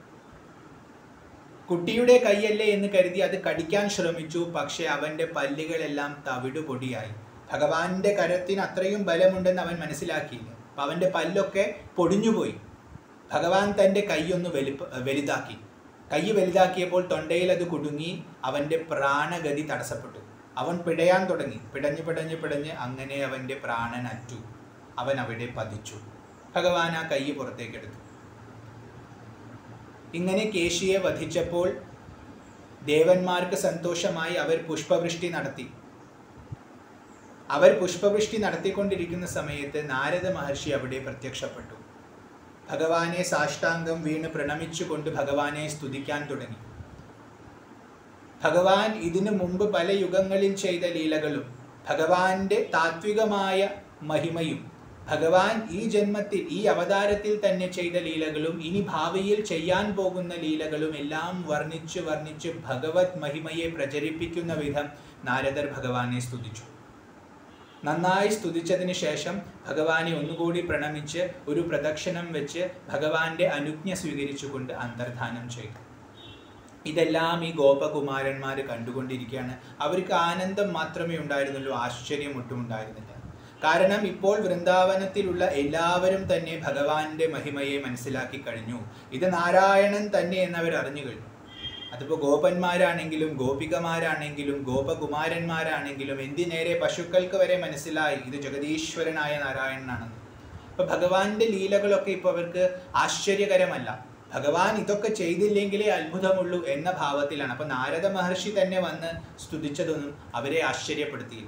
കുട്ടിയുടെ കൈയല്ലേ എന്ന് കരുതി അത് കടിക്കാൻ ശ്രമിച്ചു പക്ഷെ അവന്റെ പല്ലുകളെല്ലാം തവിട് പൊടിയായി ഭഗവാന്റെ കരത്തിന് അത്രയും ബലമുണ്ടെന്ന് അവൻ മനസ്സിലാക്കിയില്ല അപ്പൊ അവന്റെ പല്ലൊക്കെ പൊടിഞ്ഞുപോയി ഭഗവാൻ തന്റെ കൈയൊന്ന് വലുപ്പ വലുതാക്കി കൈ വലുതാക്കിയപ്പോൾ തൊണ്ടയിൽ അത് കുടുങ്ങി അവന്റെ പ്രാണഗതി തടസ്സപ്പെട്ടു അവൻ പിടയാൻ തുടങ്ങി പിടഞ്ഞ് പിടഞ്ഞ് പിടഞ്ഞ് അങ്ങനെ അവന്റെ പ്രാണൻ അറ്റു അവൻ അവിടെ പതിച്ചു ഭഗവാൻ ആ കൈ പുറത്തേക്കെടുത്തു ഇങ്ങനെ കേശിയെ വധിച്ചപ്പോൾ ദേവന്മാർക്ക് സന്തോഷമായി അവർ പുഷ്പവൃഷ്ടി നടത്തി അവർ പുഷ്പവൃഷ്ടി നടത്തിക്കൊണ്ടിരിക്കുന്ന സമയത്ത് നാരദ മഹർഷി അവിടെ പ്രത്യക്ഷപ്പെട്ടു ഭഗവാനെ സാഷ്ടാംഗം വീണ് പ്രണമിച്ചുകൊണ്ട് ഭഗവാനെ സ്തുതിക്കാൻ തുടങ്ങി ഭഗവാൻ ഇതിനു മുമ്പ് പല യുഗങ്ങളിൽ ചെയ്ത ലീലകളും ഭഗവാന്റെ താത്വികമായ മഹിമയും ഭഗവാൻ ഈ ജന്മത്തിൽ ഈ അവതാരത്തിൽ തന്നെ ചെയ്ത ലീലകളും ഇനി ഭാവിയിൽ ചെയ്യാൻ പോകുന്ന ലീലകളും എല്ലാം വർണ്ണിച്ച് വർണ്ണിച്ച് ഭഗവത് മഹിമയെ പ്രചരിപ്പിക്കുന്ന വിധം നാരദർ ഭഗവാനെ സ്തുതിച്ചു നന്നായി സ്തുതിച്ചതിന് ശേഷം ഭഗവാനെ ഒന്നുകൂടി പ്രണമിച്ച് ഒരു പ്രദക്ഷിണം വെച്ച് ഭഗവാന്റെ അനുജ്ഞ സ്വീകരിച്ചുകൊണ്ട് അന്തർധാനം ചെയ്തു ഇതെല്ലാം ഈ ഗോപകുമാരന്മാർ കണ്ടുകൊണ്ടിരിക്കുകയാണ് അവർക്ക് ആനന്ദം മാത്രമേ ഉണ്ടായിരുന്നുള്ളൂ ആശ്ചര്യം ഒട്ടും ഉണ്ടായിരുന്നില്ല കാരണം ഇപ്പോൾ വൃന്ദാവനത്തിലുള്ള എല്ലാവരും തന്നെ ഭഗവാന്റെ മഹിമയെ മനസ്സിലാക്കി കഴിഞ്ഞു ഇത് നാരായണൻ തന്നെ എന്നവർ അറിഞ്ഞു കഴിഞ്ഞു അതിപ്പോൾ ഗോപന്മാരാണെങ്കിലും ഗോപികമാരാണെങ്കിലും ഗോപകുമാരന്മാരാണെങ്കിലും എന്തിനേറെ പശുക്കൾക്ക് വരെ മനസ്സിലായി ഇത് ജഗദീശ്വരനായ നാരായണനാണെന്ന് അപ്പൊ ഭഗവാന്റെ ലീലകളൊക്കെ ഇപ്പോൾ അവർക്ക് ആശ്ചര്യകരമല്ല ഭഗവാൻ ഇതൊക്കെ ചെയ്തില്ലെങ്കിലേ അത്ഭുതമുള്ളൂ എന്ന ഭാവത്തിലാണ് അപ്പൊ നാരദ മഹർഷി തന്നെ വന്ന് സ്തുതിച്ചതൊന്നും അവരെ ആശ്ചര്യപ്പെടുത്തിയില്ല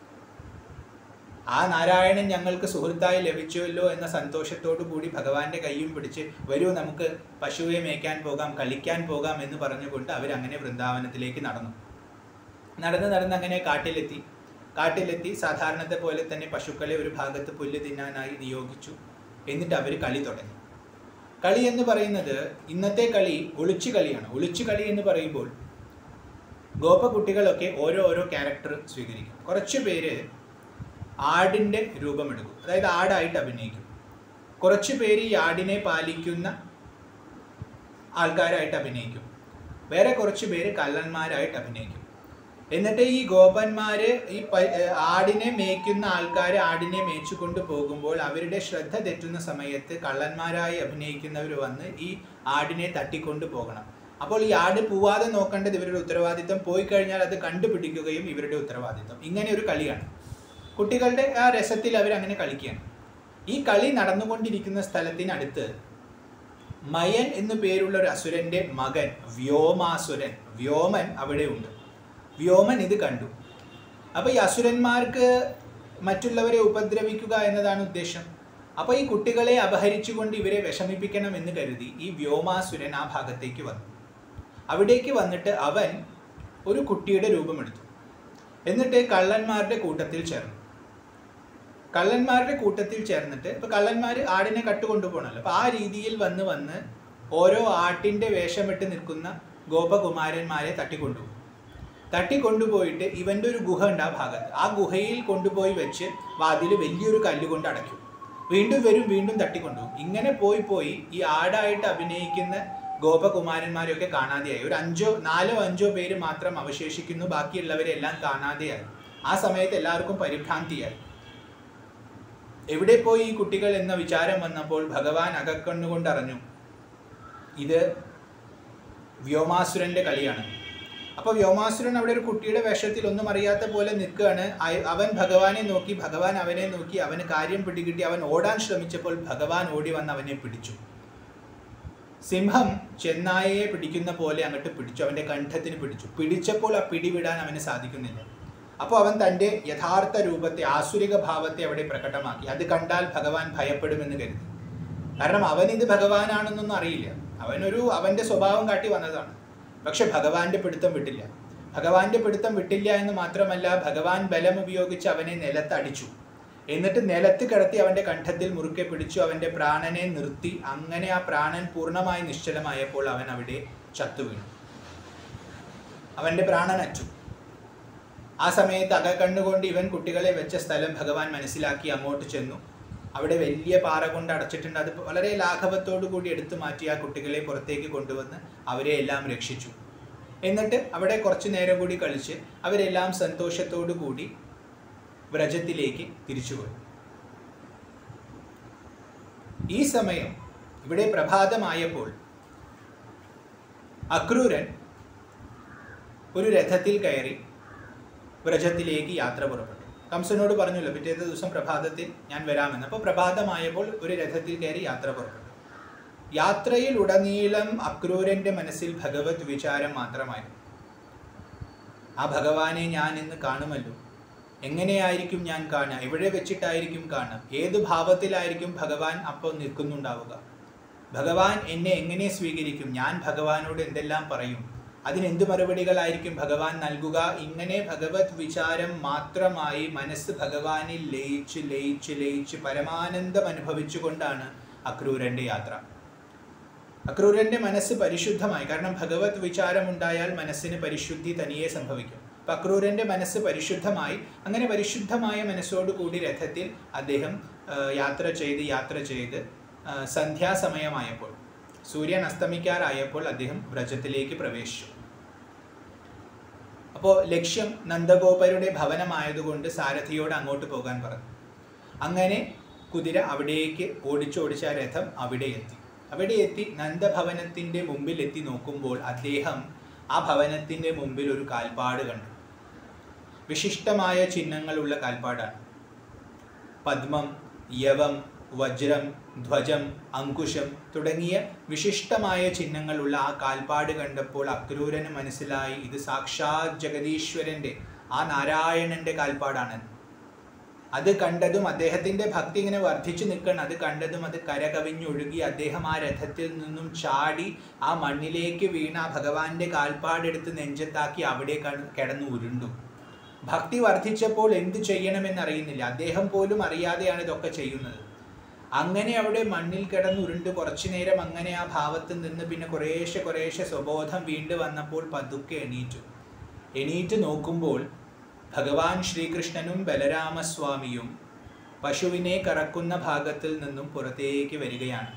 ആ നാരായണൻ ഞങ്ങൾക്ക് സുഹൃത്തായി ലഭിച്ചുവല്ലോ എന്ന സന്തോഷത്തോടു കൂടി ഭഗവാന്റെ കൈയും പിടിച്ച് വരൂ നമുക്ക് പശുവെ മേയ്ക്കാൻ പോകാം കളിക്കാൻ പോകാം എന്ന് പറഞ്ഞുകൊണ്ട് അവരങ്ങനെ വൃന്ദാവനത്തിലേക്ക് നടന്നു നടന്ന് നടന്ന് അങ്ങനെ കാട്ടിലെത്തി കാട്ടിലെത്തി സാധാരണത്തെ പോലെ തന്നെ പശുക്കളെ ഒരു ഭാഗത്ത് പുല്ല് തിന്നാനായി നിയോഗിച്ചു എന്നിട്ട് അവർ കളി തുടങ്ങി കളി എന്ന് പറയുന്നത് ഇന്നത്തെ കളി ഒളിച്ചു കളിയാണ് ഒളിച്ചു കളി എന്ന് പറയുമ്പോൾ ഗോപകുട്ടികളൊക്കെ ഓരോ ഓരോ ക്യാരക്ടർ സ്വീകരിക്കും കുറച്ച് പേര് ആടിൻ്റെ രൂപമെടുക്കും അതായത് ആടായിട്ട് അഭിനയിക്കും കുറച്ച് പേര് ഈ ആടിനെ പാലിക്കുന്ന ആൾക്കാരായിട്ട് അഭിനയിക്കും വേറെ കുറച്ച് പേര് കള്ളന്മാരായിട്ട് അഭിനയിക്കും എന്നിട്ട് ഈ ഗോപന്മാര് ഈ പ- ഏർ ആടിനെ മേയ്ക്കുന്ന ആൾക്കാർ ആടിനെ മേച്ചു കൊണ്ട് പോകുമ്പോൾ അവരുടെ ശ്രദ്ധ തെറ്റുന്ന സമയത്ത് കള്ളന്മാരായി അഭിനയിക്കുന്നവർ വന്ന് ഈ ആടിനെ തട്ടിക്കൊണ്ട് പോകണം അപ്പോൾ ഈ ആട് പോവാതെ നോക്കേണ്ടത് ഇവരുടെ ഉത്തരവാദിത്തം പോയി കഴിഞ്ഞാൽ അത് കണ്ടുപിടിക്കുകയും ഇവരുടെ ഉത്തരവാദിത്തം ഇങ്ങനെ ഒരു കളിയാണ് കുട്ടികളുടെ ആ രസത്തിൽ അവർ അങ്ങനെ കളിക്കുകയാണ് ഈ കളി നടന്നുകൊണ്ടിരിക്കുന്ന സ്ഥലത്തിനടുത്ത് മയൻ എന്നു പേരുള്ള ഒരു അസുരന്റെ മകൻ വ്യോമാസുരൻ വ്യോമൻ അവിടെ ഉണ്ട് വ്യോമൻ ഇത് കണ്ടു അപ്പൊ ഈ അസുരന്മാർക്ക് മറ്റുള്ളവരെ ഉപദ്രവിക്കുക എന്നതാണ് ഉദ്ദേശം അപ്പൊ ഈ കുട്ടികളെ അപഹരിച്ചുകൊണ്ട് ഇവരെ വിഷമിപ്പിക്കണം എന്ന് കരുതി ഈ വ്യോമാസുരൻ ആ ഭാഗത്തേക്ക് വന്നു അവിടേക്ക് വന്നിട്ട് അവൻ ഒരു കുട്ടിയുടെ രൂപമെടുത്തു എന്നിട്ട് കള്ളന്മാരുടെ കൂട്ടത്തിൽ ചേർന്നു കള്ളന്മാരുടെ കൂട്ടത്തിൽ ചേർന്നിട്ട് ഇപ്പൊ കള്ളന്മാർ ആടിനെ കട്ടുകൊണ്ടുപോകണല്ലോ അപ്പൊ ആ രീതിയിൽ വന്ന് വന്ന് ഓരോ ആട്ടിന്റെ വേഷമിട്ട് നിൽക്കുന്ന ഗോപകുമാരന്മാരെ തട്ടിക്കൊണ്ടുപോകും തട്ടിക്കൊണ്ടുപോയിട്ട് ഇവന്റെ ഒരു ഗുഹ ഉണ്ട് ആ ഭാഗത്ത് ആ ഗുഹയിൽ കൊണ്ടുപോയി വെച്ച് വാതിൽ വലിയൊരു കല്ലുകൊണ്ട് അടയ്ക്കും വീണ്ടും വരും വീണ്ടും തട്ടിക്കൊണ്ടുപോകും ഇങ്ങനെ പോയി പോയി ഈ ആടായിട്ട് അഭിനയിക്കുന്ന ഗോപകുമാരന്മാരെയൊക്കെ കാണാതെയായി ഒരു അഞ്ചോ നാലോ അഞ്ചോ പേര് മാത്രം അവശേഷിക്കുന്നു ബാക്കിയുള്ളവരെല്ലാം കാണാതെയായി ആ സമയത്ത് എല്ലാവർക്കും പരിഭ്രാന്തിയായി എവിടെ പോയി ഈ കുട്ടികൾ എന്ന വിചാരം വന്നപ്പോൾ ഭഗവാൻ അകക്കണ്ണുകൊണ്ട് അറിഞ്ഞു ഇത് വ്യോമാസുരന്റെ കളിയാണ് അപ്പൊ വ്യോമാസുരൻ അവിടെ ഒരു കുട്ടിയുടെ വേഷത്തിൽ ഒന്നും അറിയാത്ത പോലെ നിൽക്കുകയാണ് അയ- അവൻ ഭഗവാനെ നോക്കി ഭഗവാൻ അവനെ നോക്കി അവന് കാര്യം പിടികിട്ടി അവൻ ഓടാൻ ശ്രമിച്ചപ്പോൾ ഭഗവാൻ ഓടി വന്ന് അവനെ പിടിച്ചു സിംഹം ചെന്നായയെ പിടിക്കുന്ന പോലെ അങ്ങോട്ട് പിടിച്ചു അവന്റെ കണ്ഠത്തിന് പിടിച്ചു പിടിച്ചപ്പോൾ ആ പിടിവിടാൻ അവന് സാധിക്കുന്നില്ല അപ്പോൾ അവൻ തൻ്റെ യഥാർത്ഥ രൂപത്തെ ആസുരിക ഭാവത്തെ അവിടെ പ്രകടമാക്കി അത് കണ്ടാൽ ഭഗവാൻ ഭയപ്പെടുമെന്ന് കരുതി കാരണം അവൻ ഇത് ഭഗവാനാണെന്നൊന്നും അറിയില്ല അവനൊരു അവന്റെ സ്വഭാവം കാട്ടി വന്നതാണ് പക്ഷെ ഭഗവാന്റെ പിടുത്തം വിട്ടില്ല ഭഗവാന്റെ പിടുത്തം വിട്ടില്ല എന്ന് മാത്രമല്ല ഭഗവാൻ ബലം ഉപയോഗിച്ച് അവനെ നിലത്തടിച്ചു എന്നിട്ട് നിലത്ത് കിടത്തി അവന്റെ കണ്ഠത്തിൽ മുറുക്കെ പിടിച്ചു അവന്റെ പ്രാണനെ നിർത്തി അങ്ങനെ ആ പ്രാണൻ പൂർണ്ണമായി നിശ്ചലമായപ്പോൾ അവൻ അവിടെ ചത്തുവീണു അവന്റെ പ്രാണൻ അറ്റു ആ സമയത്ത് അകക്കണ്ണുകൊണ്ട് ഇവൻ കുട്ടികളെ വെച്ച സ്ഥലം ഭഗവാൻ മനസ്സിലാക്കി അങ്ങോട്ട് ചെന്നു അവിടെ വലിയ പാറ കൊണ്ട് അടച്ചിട്ടുണ്ട് അത് വളരെ ലാഘവത്തോടു കൂടി എടുത്തു മാറ്റി ആ കുട്ടികളെ പുറത്തേക്ക് കൊണ്ടുവന്ന് അവരെ എല്ലാം രക്ഷിച്ചു എന്നിട്ട് അവിടെ കുറച്ചു നേരം കൂടി കളിച്ച് അവരെല്ലാം സന്തോഷത്തോടു കൂടി വ്രജത്തിലേക്ക് തിരിച്ചുപോയി ഈ സമയം ഇവിടെ പ്രഭാതമായപ്പോൾ അക്രൂരൻ ഒരു രഥത്തിൽ കയറി വ്രജത്തിലേക്ക് യാത്ര പുറപ്പെട്ടു കംസനോട് പറഞ്ഞല്ലോ പിറ്റേത്തെ ദിവസം പ്രഭാതത്തിൽ ഞാൻ വരാമെന്ന് അപ്പോൾ പ്രഭാതമായപ്പോൾ ഒരു രഥത്തിൽ കയറി യാത്ര പുറപ്പെട്ടു യാത്രയിൽ ഉടനീളം അക്രൂരന്റെ മനസ്സിൽ ഭഗവത് വിചാരം മാത്രമായിരുന്നു ആ ഭഗവാനെ ഞാൻ ഇന്ന് കാണുമല്ലോ എങ്ങനെയായിരിക്കും ഞാൻ കാണുക എവിടെ വെച്ചിട്ടായിരിക്കും കാണുക ഏത് ഭാവത്തിലായിരിക്കും ഭഗവാൻ അപ്പോൾ നിൽക്കുന്നുണ്ടാവുക ഭഗവാൻ എന്നെ എങ്ങനെ സ്വീകരിക്കും ഞാൻ ഭഗവാനോട് എന്തെല്ലാം പറയും അതിനെന്ത് മറുപടികളായിരിക്കും ഭഗവാൻ നൽകുക ഇങ്ങനെ ഭഗവത് വിചാരം മാത്രമായി മനസ്സ് ഭഗവാനിൽ ലയിച്ച് ലയിച്ച് ലയിച്ച് പരമാനന്ദം അനുഭവിച്ചുകൊണ്ടാണ് അക്രൂരന്റെ യാത്ര അക്രൂരന്റെ മനസ്സ് പരിശുദ്ധമായി കാരണം ഭഗവത് വിചാരം ഉണ്ടായാൽ മനസ്സിന് പരിശുദ്ധി തനിയെ സംഭവിക്കും അപ്പം അക്രൂരൻ്റെ മനസ്സ് പരിശുദ്ധമായി അങ്ങനെ പരിശുദ്ധമായ മനസ്സോടുകൂടി രഥത്തിൽ അദ്ദേഹം ആ, യാത്ര ചെയ്ത് യാത്ര ചെയ്ത് ആ, സന്ധ്യാസമയമായപ്പോൾ സൂര്യൻ അസ്തമിക്കാറായപ്പോൾ അദ്ദേഹം വ്രജത്തിലേക്ക് പ്രവേശിച്ചു അപ്പോൾ ലക്ഷ്യം നന്ദഗോപരുടെ ഭവനമായതുകൊണ്ട് സാരഥിയോട് അങ്ങോട്ട് പോകാൻ പറഞ്ഞു അങ്ങനെ കുതിര അവിടേക്ക് ഓടിച്ചോടിച്ച ആ രഥം അവിടെ എത്തി അവിടെ എത്തി നന്ദഭവനത്തിൻ്റെ മുമ്പിൽ എത്തി നോക്കുമ്പോൾ അദ്ദേഹം ആ ഭവനത്തിൻ്റെ മുമ്പിൽ ഒരു കാൽപ്പാട് കണ്ടു വിശിഷ്ടമായ ചിഹ്നങ്ങളുള്ള കാൽപ്പാടാണ് പദ്മം യവം വജ്രം ധ്വജം അങ്കുശം തുടങ്ങിയ വിശിഷ്ടമായ ചിഹ്നങ്ങളുള്ള ആ കാൽപ്പാട് കണ്ടപ്പോൾ അക്രൂരന് മനസ്സിലായി ഇത് സാക്ഷാത് ജഗദീശ്വരന്റെ ആ നാരായണന്റെ കാൽപ്പാടാണ് അത് കണ്ടതും അദ്ദേഹത്തിന്റെ ഭക്തി ഇങ്ങനെ വർദ്ധിച്ചു നിൽക്കണം അത് കണ്ടതും അത് കരകവിഞ്ഞൊഴുകി അദ്ദേഹം ആ രഥത്തിൽ നിന്നും ചാടി ആ മണ്ണിലേക്ക് വീണ ആ ഭഗവാന്റെ കാൽപ്പാടെടുത്ത് നെഞ്ചത്താക്കി അവിടെ കട- കിടന്നു ഉരുണ്ടു ഭക്തി വർദ്ധിച്ചപ്പോൾ എന്ത് ചെയ്യണമെന്നറിയുന്നില്ല അദ്ദേഹം പോലും അറിയാതെയാണ് ഇതൊക്കെ ചെയ്യുന്നത് അങ്ങനെ അവിടെ മണ്ണിൽ കിടന്നുരുണ്ട് കുറച്ചു നേരം അങ്ങനെ ആ ഭാവത്തിൽ നിന്ന് പിന്നെ കുറേശ്ശെ കുറേശ്ശെ സ്വബോധം വീണ്ടും വന്നപ്പോൾ പതുക്കെ എണീറ്റു എണീറ്റ് നോക്കുമ്പോൾ ഭഗവാൻ ശ്രീകൃഷ്ണനും ബലരാമസ്വാമിയും പശുവിനെ കറക്കുന്ന ഭാഗത്തിൽ നിന്നും പുറത്തേക്ക് വരികയാണ്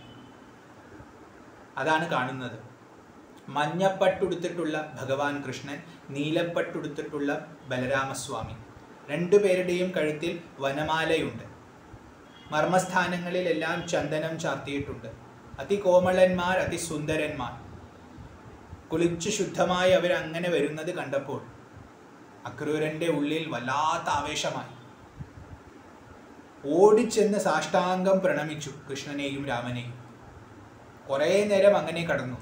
അതാണ് കാണുന്നത് മഞ്ഞപ്പട്ടുടുത്തിട്ടുള്ള ഭഗവാൻ കൃഷ്ണൻ നീലപ്പട്ടുടുത്തിട്ടുള്ള ബലരാമസ്വാമി രണ്ടുപേരുടെയും കഴുത്തിൽ വനമാലയുണ്ട് മർമ്മസ്ഥാനങ്ങളിലെല്ലാം ചന്ദനം ചാർത്തിയിട്ടുണ്ട് അതികോമളന്മാർ അതിസുന്ദരന്മാർ കുളിച്ച് ശുദ്ധമായി അവർ അങ്ങനെ വരുന്നത് കണ്ടപ്പോൾ അക്രൂരന്റെ ഉള്ളിൽ വല്ലാത്ത ആവേശമായി ഓടിച്ചെന്ന് സാഷ്ടാംഗം പ്രണമിച്ചു കൃഷ്ണനെയും രാമനെയും കുറേ നേരം അങ്ങനെ കടന്നു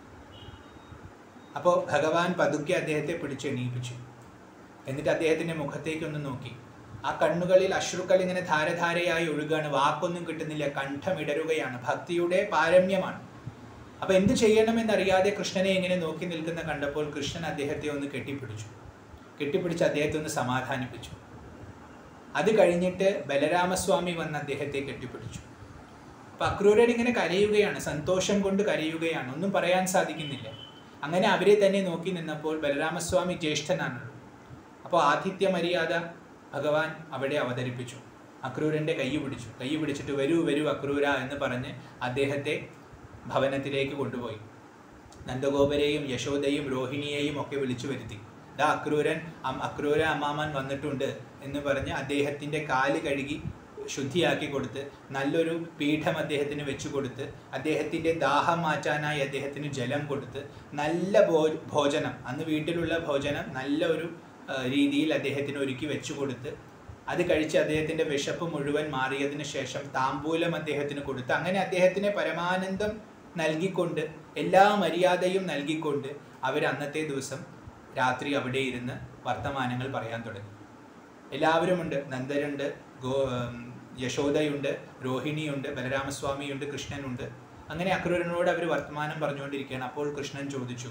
അപ്പോൾ ഭഗവാൻ പതുക്കെ അദ്ദേഹത്തെ പിടിച്ചെണീപ്പിച്ചു എന്നിട്ട് അദ്ദേഹത്തിന്റെ മുഖത്തേക്ക് ഒന്ന് നോക്കി ആ കണ്ണുകളിൽ അശ്രുക്കൾ ഇങ്ങനെ ധാരധാരയായി ഒഴുകാണ് വാക്കൊന്നും കിട്ടുന്നില്ല കണ്ഠമിടരുകയാണ് ഭക്തിയുടെ പാരമ്യമാണ് അപ്പൊ എന്ത് ചെയ്യണമെന്നറിയാതെ കൃഷ്ണനെ ഇങ്ങനെ നോക്കി നിൽക്കുന്ന കണ്ടപ്പോൾ കൃഷ്ണൻ അദ്ദേഹത്തെ ഒന്ന് കെട്ടിപ്പിടിച്ചു കെട്ടിപ്പിടിച്ച് അദ്ദേഹത്തെ ഒന്ന് സമാധാനിപ്പിച്ചു അത് കഴിഞ്ഞിട്ട് ബലരാമസ്വാമി വന്ന് അദ്ദേഹത്തെ കെട്ടിപ്പിടിച്ചു അപ്പൊ അക്രൂരൻ ഇങ്ങനെ കരയുകയാണ് സന്തോഷം കൊണ്ട് കരയുകയാണ് ഒന്നും പറയാൻ സാധിക്കുന്നില്ല അങ്ങനെ അവരെ തന്നെ നോക്കി നിന്നപ്പോൾ ബലരാമസ്വാമി ജ്യേഷ്ഠനാണല്ലോ അപ്പോൾ ആതിഥ്യ മര്യാദ ഭഗവാൻ അവിടെ അവതരിപ്പിച്ചു അക്രൂരൻ്റെ കൈ പിടിച്ചു കൈ പിടിച്ചിട്ട് വരൂ വരൂ അക്രൂര എന്ന് പറഞ്ഞ് അദ്ദേഹത്തെ ഭവനത്തിലേക്ക് കൊണ്ടുപോയി നന്ദഗോപരെയും യശോദയും രോഹിണിയെയും ഒക്കെ വിളിച്ചു വരുത്തി ദാ അക്രൂരൻ അം- അക്രൂര അമ്മാമൻ വന്നിട്ടുണ്ട് എന്ന് പറഞ്ഞ് അദ്ദേഹത്തിൻ്റെ കാല് കഴുകി ശുദ്ധിയാക്കി കൊടുത്ത് നല്ലൊരു പീഠം അദ്ദേഹത്തിന് വെച്ചു കൊടുത്ത് അദ്ദേഹത്തിൻ്റെ ദാഹം മാറ്റാനായി അദ്ദേഹത്തിന് ജലം കൊടുത്ത് നല്ല ഭോ ഭോജനം അന്ന് വീട്ടിലുള്ള ഭോജനം നല്ല ഒരു ആ, രീതിയിൽ അദ്ദേഹത്തിന് ഒരുക്കി വെച്ചു കൊടുത്ത് അത് കഴിച്ച് അദ്ദേഹത്തിൻ്റെ വിശപ്പ് മുഴുവൻ മാറിയതിന് ശേഷം താമ്പൂലം അദ്ദേഹത്തിന് കൊടുത്ത് അങ്ങനെ അദ്ദേഹത്തിന് പരമാനന്ദം നൽകിക്കൊണ്ട് എല്ലാ മര്യാദയും നൽകിക്കൊണ്ട് അവർ അന്നത്തെ ദിവസം രാത്രി അവിടെ ഇരുന്ന് വർത്തമാനങ്ങൾ പറയാൻ തുടങ്ങി എല്ലാവരുമുണ്ട് നന്ദരുണ്ട് ഗോ ഉം, യശോദയുണ്ട് രോഹിണിയുണ്ട് ബലരാമസ്വാമിയുണ്ട് കൃഷ്ണനുണ്ട് അങ്ങനെ അക്രൂരനോട് അവർ വർത്തമാനം പറഞ്ഞുകൊണ്ടിരിക്കുകയാണ് അപ്പോൾ കൃഷ്ണൻ ചോദിച്ചു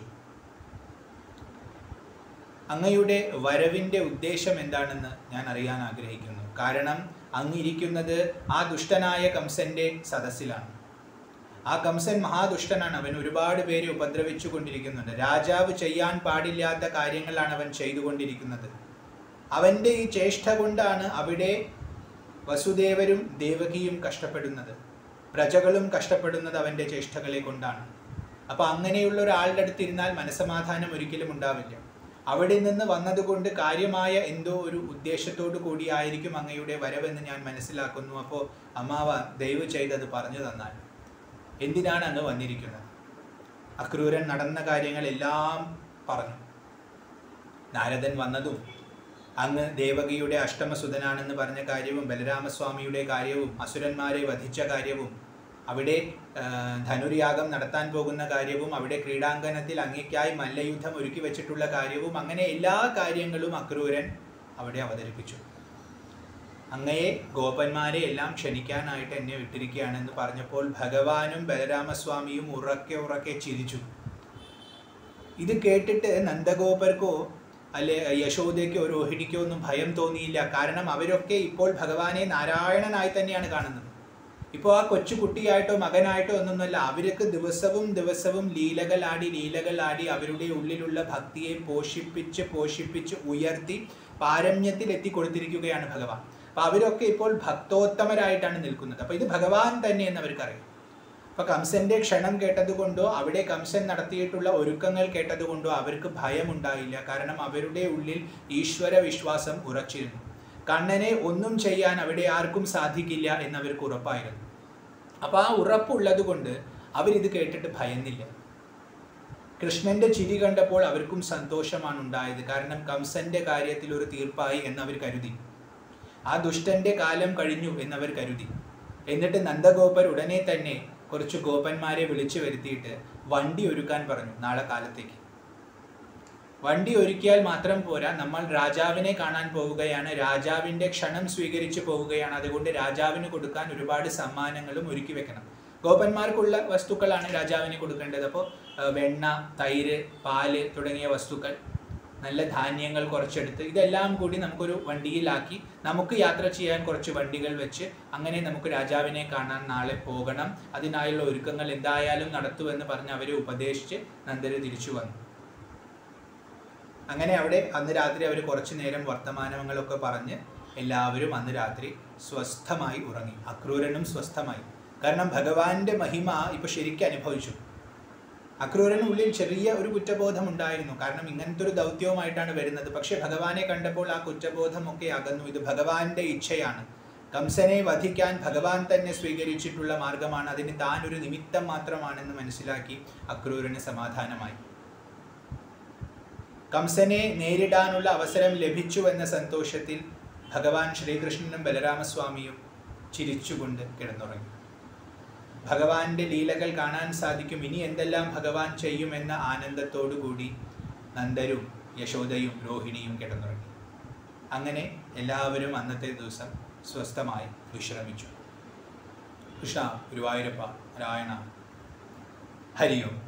അങ്ങയുടെ വരവിൻ്റെ ഉദ്ദേശം എന്താണെന്ന് ഞാൻ അറിയാൻ ആഗ്രഹിക്കുന്നു കാരണം അങ്ങിരിക്കുന്നത് ആ ദുഷ്ടനായ കംസന്റെ സദസ്സിലാണ് ആ കംസൻ മഹാദുഷ്ടനാണ് അവൻ ഒരുപാട് പേരെ ഉപദ്രവിച്ചു കൊണ്ടിരിക്കുന്നുണ്ട് രാജാവ് ചെയ്യാൻ പാടില്ലാത്ത കാര്യങ്ങളാണ് അവൻ ചെയ്തുകൊണ്ടിരിക്കുന്നത് അവൻ്റെ ഈ ചേഷ്ട കൊണ്ടാണ് അവിടെ വസുദേവരും ദേവകിയും കഷ്ടപ്പെടുന്നത് പ്രജകളും കഷ്ടപ്പെടുന്നത് അവൻ്റെ ചേഷ്ടകളെ കൊണ്ടാണ് അപ്പോൾ അങ്ങനെയുള്ള ഒരാളുടെ അടുത്തിരുന്നാൽ മനസമാധാനം ഒരിക്കലും ഉണ്ടാവില്ല അവിടെ നിന്ന് വന്നതുകൊണ്ട് കാര്യമായ എന്തോ ഒരു ഉദ്ദേശത്തോടു കൂടിയായിരിക്കും അങ്ങയുടെ വരവെന്ന് ഞാൻ മനസ്സിലാക്കുന്നു അപ്പോൾ അമ്മാവ ദയവ് ചെയ്തത് പറഞ്ഞു തന്നാൽ എന്തിനാണ് അങ്ങ് വന്നിരിക്കുന്നത് അക്രൂരൻ നടന്ന കാര്യങ്ങളെല്ലാം പറഞ്ഞു നാരദൻ വന്നതും അങ്ങ് ദേവകിയുടെ അഷ്ടമസുതനാണെന്ന് പറഞ്ഞ കാര്യവും ബലരാമസ്വാമിയുടെ കാര്യവും അസുരന്മാരെ വധിച്ച കാര്യവും അവിടെ ആ, ധനുര്യാഗം നടത്താൻ പോകുന്ന കാര്യവും അവിടെ ക്രീഡാങ്കണത്തിൽ അങ്ങേക്കായി മല്ലയുദ്ധം ഒരുക്കി വെച്ചിട്ടുള്ള കാര്യവും അങ്ങനെ എല്ലാ കാര്യങ്ങളും അക്രൂരൻ അവിടെ അവതരിപ്പിച്ചു അങ്ങയെ ഗോപന്മാരെ എല്ലാം ക്ഷണിക്കാനായിട്ട് എന്നെ വിട്ടിരിക്കുകയാണെന്ന് പറഞ്ഞപ്പോൾ ഭഗവാനും ബലരാമസ്വാമിയും ഉറക്കെ ഉറക്കെ ചിരിച്ചു ഇത് കേട്ടിട്ട് നന്ദഗോപർക്കോ അല്ലെ യശോദയ്ക്കോ രോഹിണിക്കോ ഒന്നും ഭയം തോന്നിയില്ല കാരണം അവരൊക്കെ ഇപ്പോൾ ഭഗവാനെ നാരായണനായി തന്നെയാണ് കാണുന്നത് ഇപ്പോൾ ആ കൊച്ചു കുട്ടിയായിട്ടോ മകനായിട്ടോ ഒന്നൊന്നുമല്ല അവർക്ക് ദിവസവും ദിവസവും ലീലകളാടി ലീലകളാടി അവരുടെ ഉള്ളിലുള്ള ഭക്തിയെ പോഷിപ്പിച്ച് പോഷിപ്പിച്ച് ഉയർത്തി പാരമ്യത്തിൽ എത്തിക്കൊടുത്തിരിക്കുകയാണ് ഭഗവാൻ അപ്പൊ അവരൊക്കെ ഇപ്പോൾ ഭക്തോത്തമരായിട്ടാണ് നിൽക്കുന്നത് അപ്പൊ ഇത് ഭഗവാൻ തന്നെ എന്ന് അവർക്കറിയാം അപ്പൊ കംസന്റെ ക്ഷണം കേട്ടതുകൊണ്ടോ അവിടെ കംസൻ നടത്തിയിട്ടുള്ള ഒരുക്കങ്ങൾ കേട്ടതുകൊണ്ടോ അവർക്ക് ഭയമുണ്ടായില്ല കാരണം അവരുടെ ഉള്ളിൽ ഈശ്വര വിശ്വാസം ഉറച്ചിരുന്നു കണ്ണനെ ഒന്നും ചെയ്യാൻ അവിടെ ആർക്കും സാധിക്കില്ല എന്നവർക്ക് ഉറപ്പായിരുന്നു അപ്പൊ ആ ഉറപ്പുള്ളത് കൊണ്ട് അവരിത് കേട്ടിട്ട് ഭയന്നില്ല കൃഷ്ണന്റെ ചിരി കണ്ടപ്പോൾ അവർക്കും സന്തോഷമാണ് ഉണ്ടായത് കാരണം കംസന്റെ കാര്യത്തിൽ ഒരു തീർപ്പായി എന്നവർ കരുതി ആ ദുഷ്ടന്റെ കാലം കഴിഞ്ഞു എന്നവർ കരുതി എന്നിട്ട് നന്ദഗോപർ ഉടനെ തന്നെ കുറച്ച് ഗോപന്മാരെ വിളിച്ചു വരുത്തിയിട്ട് വണ്ടി ഒരുക്കാൻ പറഞ്ഞു നാളെ കാലത്തേക്ക് വണ്ടി ഒരുക്കിയാൽ മാത്രം പോരാ നമ്മൾ രാജാവിനെ കാണാൻ പോവുകയാണ് രാജാവിന്റെ ക്ഷണം സ്വീകരിച്ചു പോവുകയാണ് അതുകൊണ്ട് രാജാവിന് കൊടുക്കാൻ ഒരുപാട് സമ്മാനങ്ങളും ഒരുക്കി വെക്കണം ഗോപന്മാർക്കുള്ള വസ്തുക്കളാണ് രാജാവിന് കൊടുക്കേണ്ടത് അപ്പോൾ വെണ്ണ തൈര് പാല് തുടങ്ങിയ വസ്തുക്കൾ നല്ല ധാന്യങ്ങൾ കുറച്ചെടുത്ത് ഇതെല്ലാം കൂടി നമുക്കൊരു വണ്ടിയിലാക്കി നമുക്ക് യാത്ര ചെയ്യാൻ കുറച്ച് വണ്ടികൾ വെച്ച് അങ്ങനെ നമുക്ക് രാജാവിനെ കാണാൻ നാളെ പോകണം അതിനായുള്ള ഒരുക്കങ്ങൾ എന്തായാലും നടത്തുമെന്ന് പറഞ്ഞ് അവരെ ഉപദേശിച്ച് നന്ദര് തിരിച്ചു വന്നു അങ്ങനെ അവിടെ അന്ന് രാത്രി അവർ കുറച്ചു നേരം വർത്തമാനങ്ങളൊക്കെ പറഞ്ഞ് എല്ലാവരും അന്ന് രാത്രി സ്വസ്ഥമായി ഉറങ്ങി അക്രൂരനും സ്വസ്ഥമായി കാരണം ഭഗവാന്റെ മഹിമ ഇപ്പൊ ശരിക്കും അനുഭവിച്ചു അക്രൂരന് ഉള്ളിൽ ചെറിയ ഒരു കുറ്റബോധം ഉണ്ടായിരുന്നു കാരണം ഇങ്ങനത്തെ ഒരു ദൗത്യവുമായിട്ടാണ് വരുന്നത് പക്ഷെ ഭഗവാനെ കണ്ടപ്പോൾ ആ കുറ്റബോധമൊക്കെ അകന്നു ഇത് ഭഗവാന്റെ ഇച്ഛയാണ് കംസനെ വധിക്കാൻ ഭഗവാൻ തന്നെ സ്വീകരിച്ചിട്ടുള്ള മാർഗമാണ് അതിന് താൻ ഒരു നിമിത്തം മാത്രമാണെന്ന് മനസ്സിലാക്കി അക്രൂരന് സമാധാനമായി കംസനെ നേരിടാനുള്ള അവസരം ലഭിച്ചു എന്ന സന്തോഷത്തിൽ ഭഗവാൻ ശ്രീകൃഷ്ണനും ബലരാമസ്വാമിയും ചിരിച്ചുകൊണ്ട് കിടന്നുറങ്ങി ഭഗവാന്റെ ലീലകൾ കാണാൻ സാധിക്കും ഇനി എന്തെല്ലാം ഭഗവാൻ ചെയ്യുമെന്ന ആനന്ദത്തോടുകൂടി നന്ദരും യശോദയും രോഹിണിയും കിടന്നുറങ്ങി അങ്ങനെ എല്ലാവരും അന്നത്തെ ദിവസം സ്വസ്ഥമായി വിശ്രമിച്ചു കൃഷ്ണ ഗുരുവായൂരപ്പ നാരായണ ഹരിയും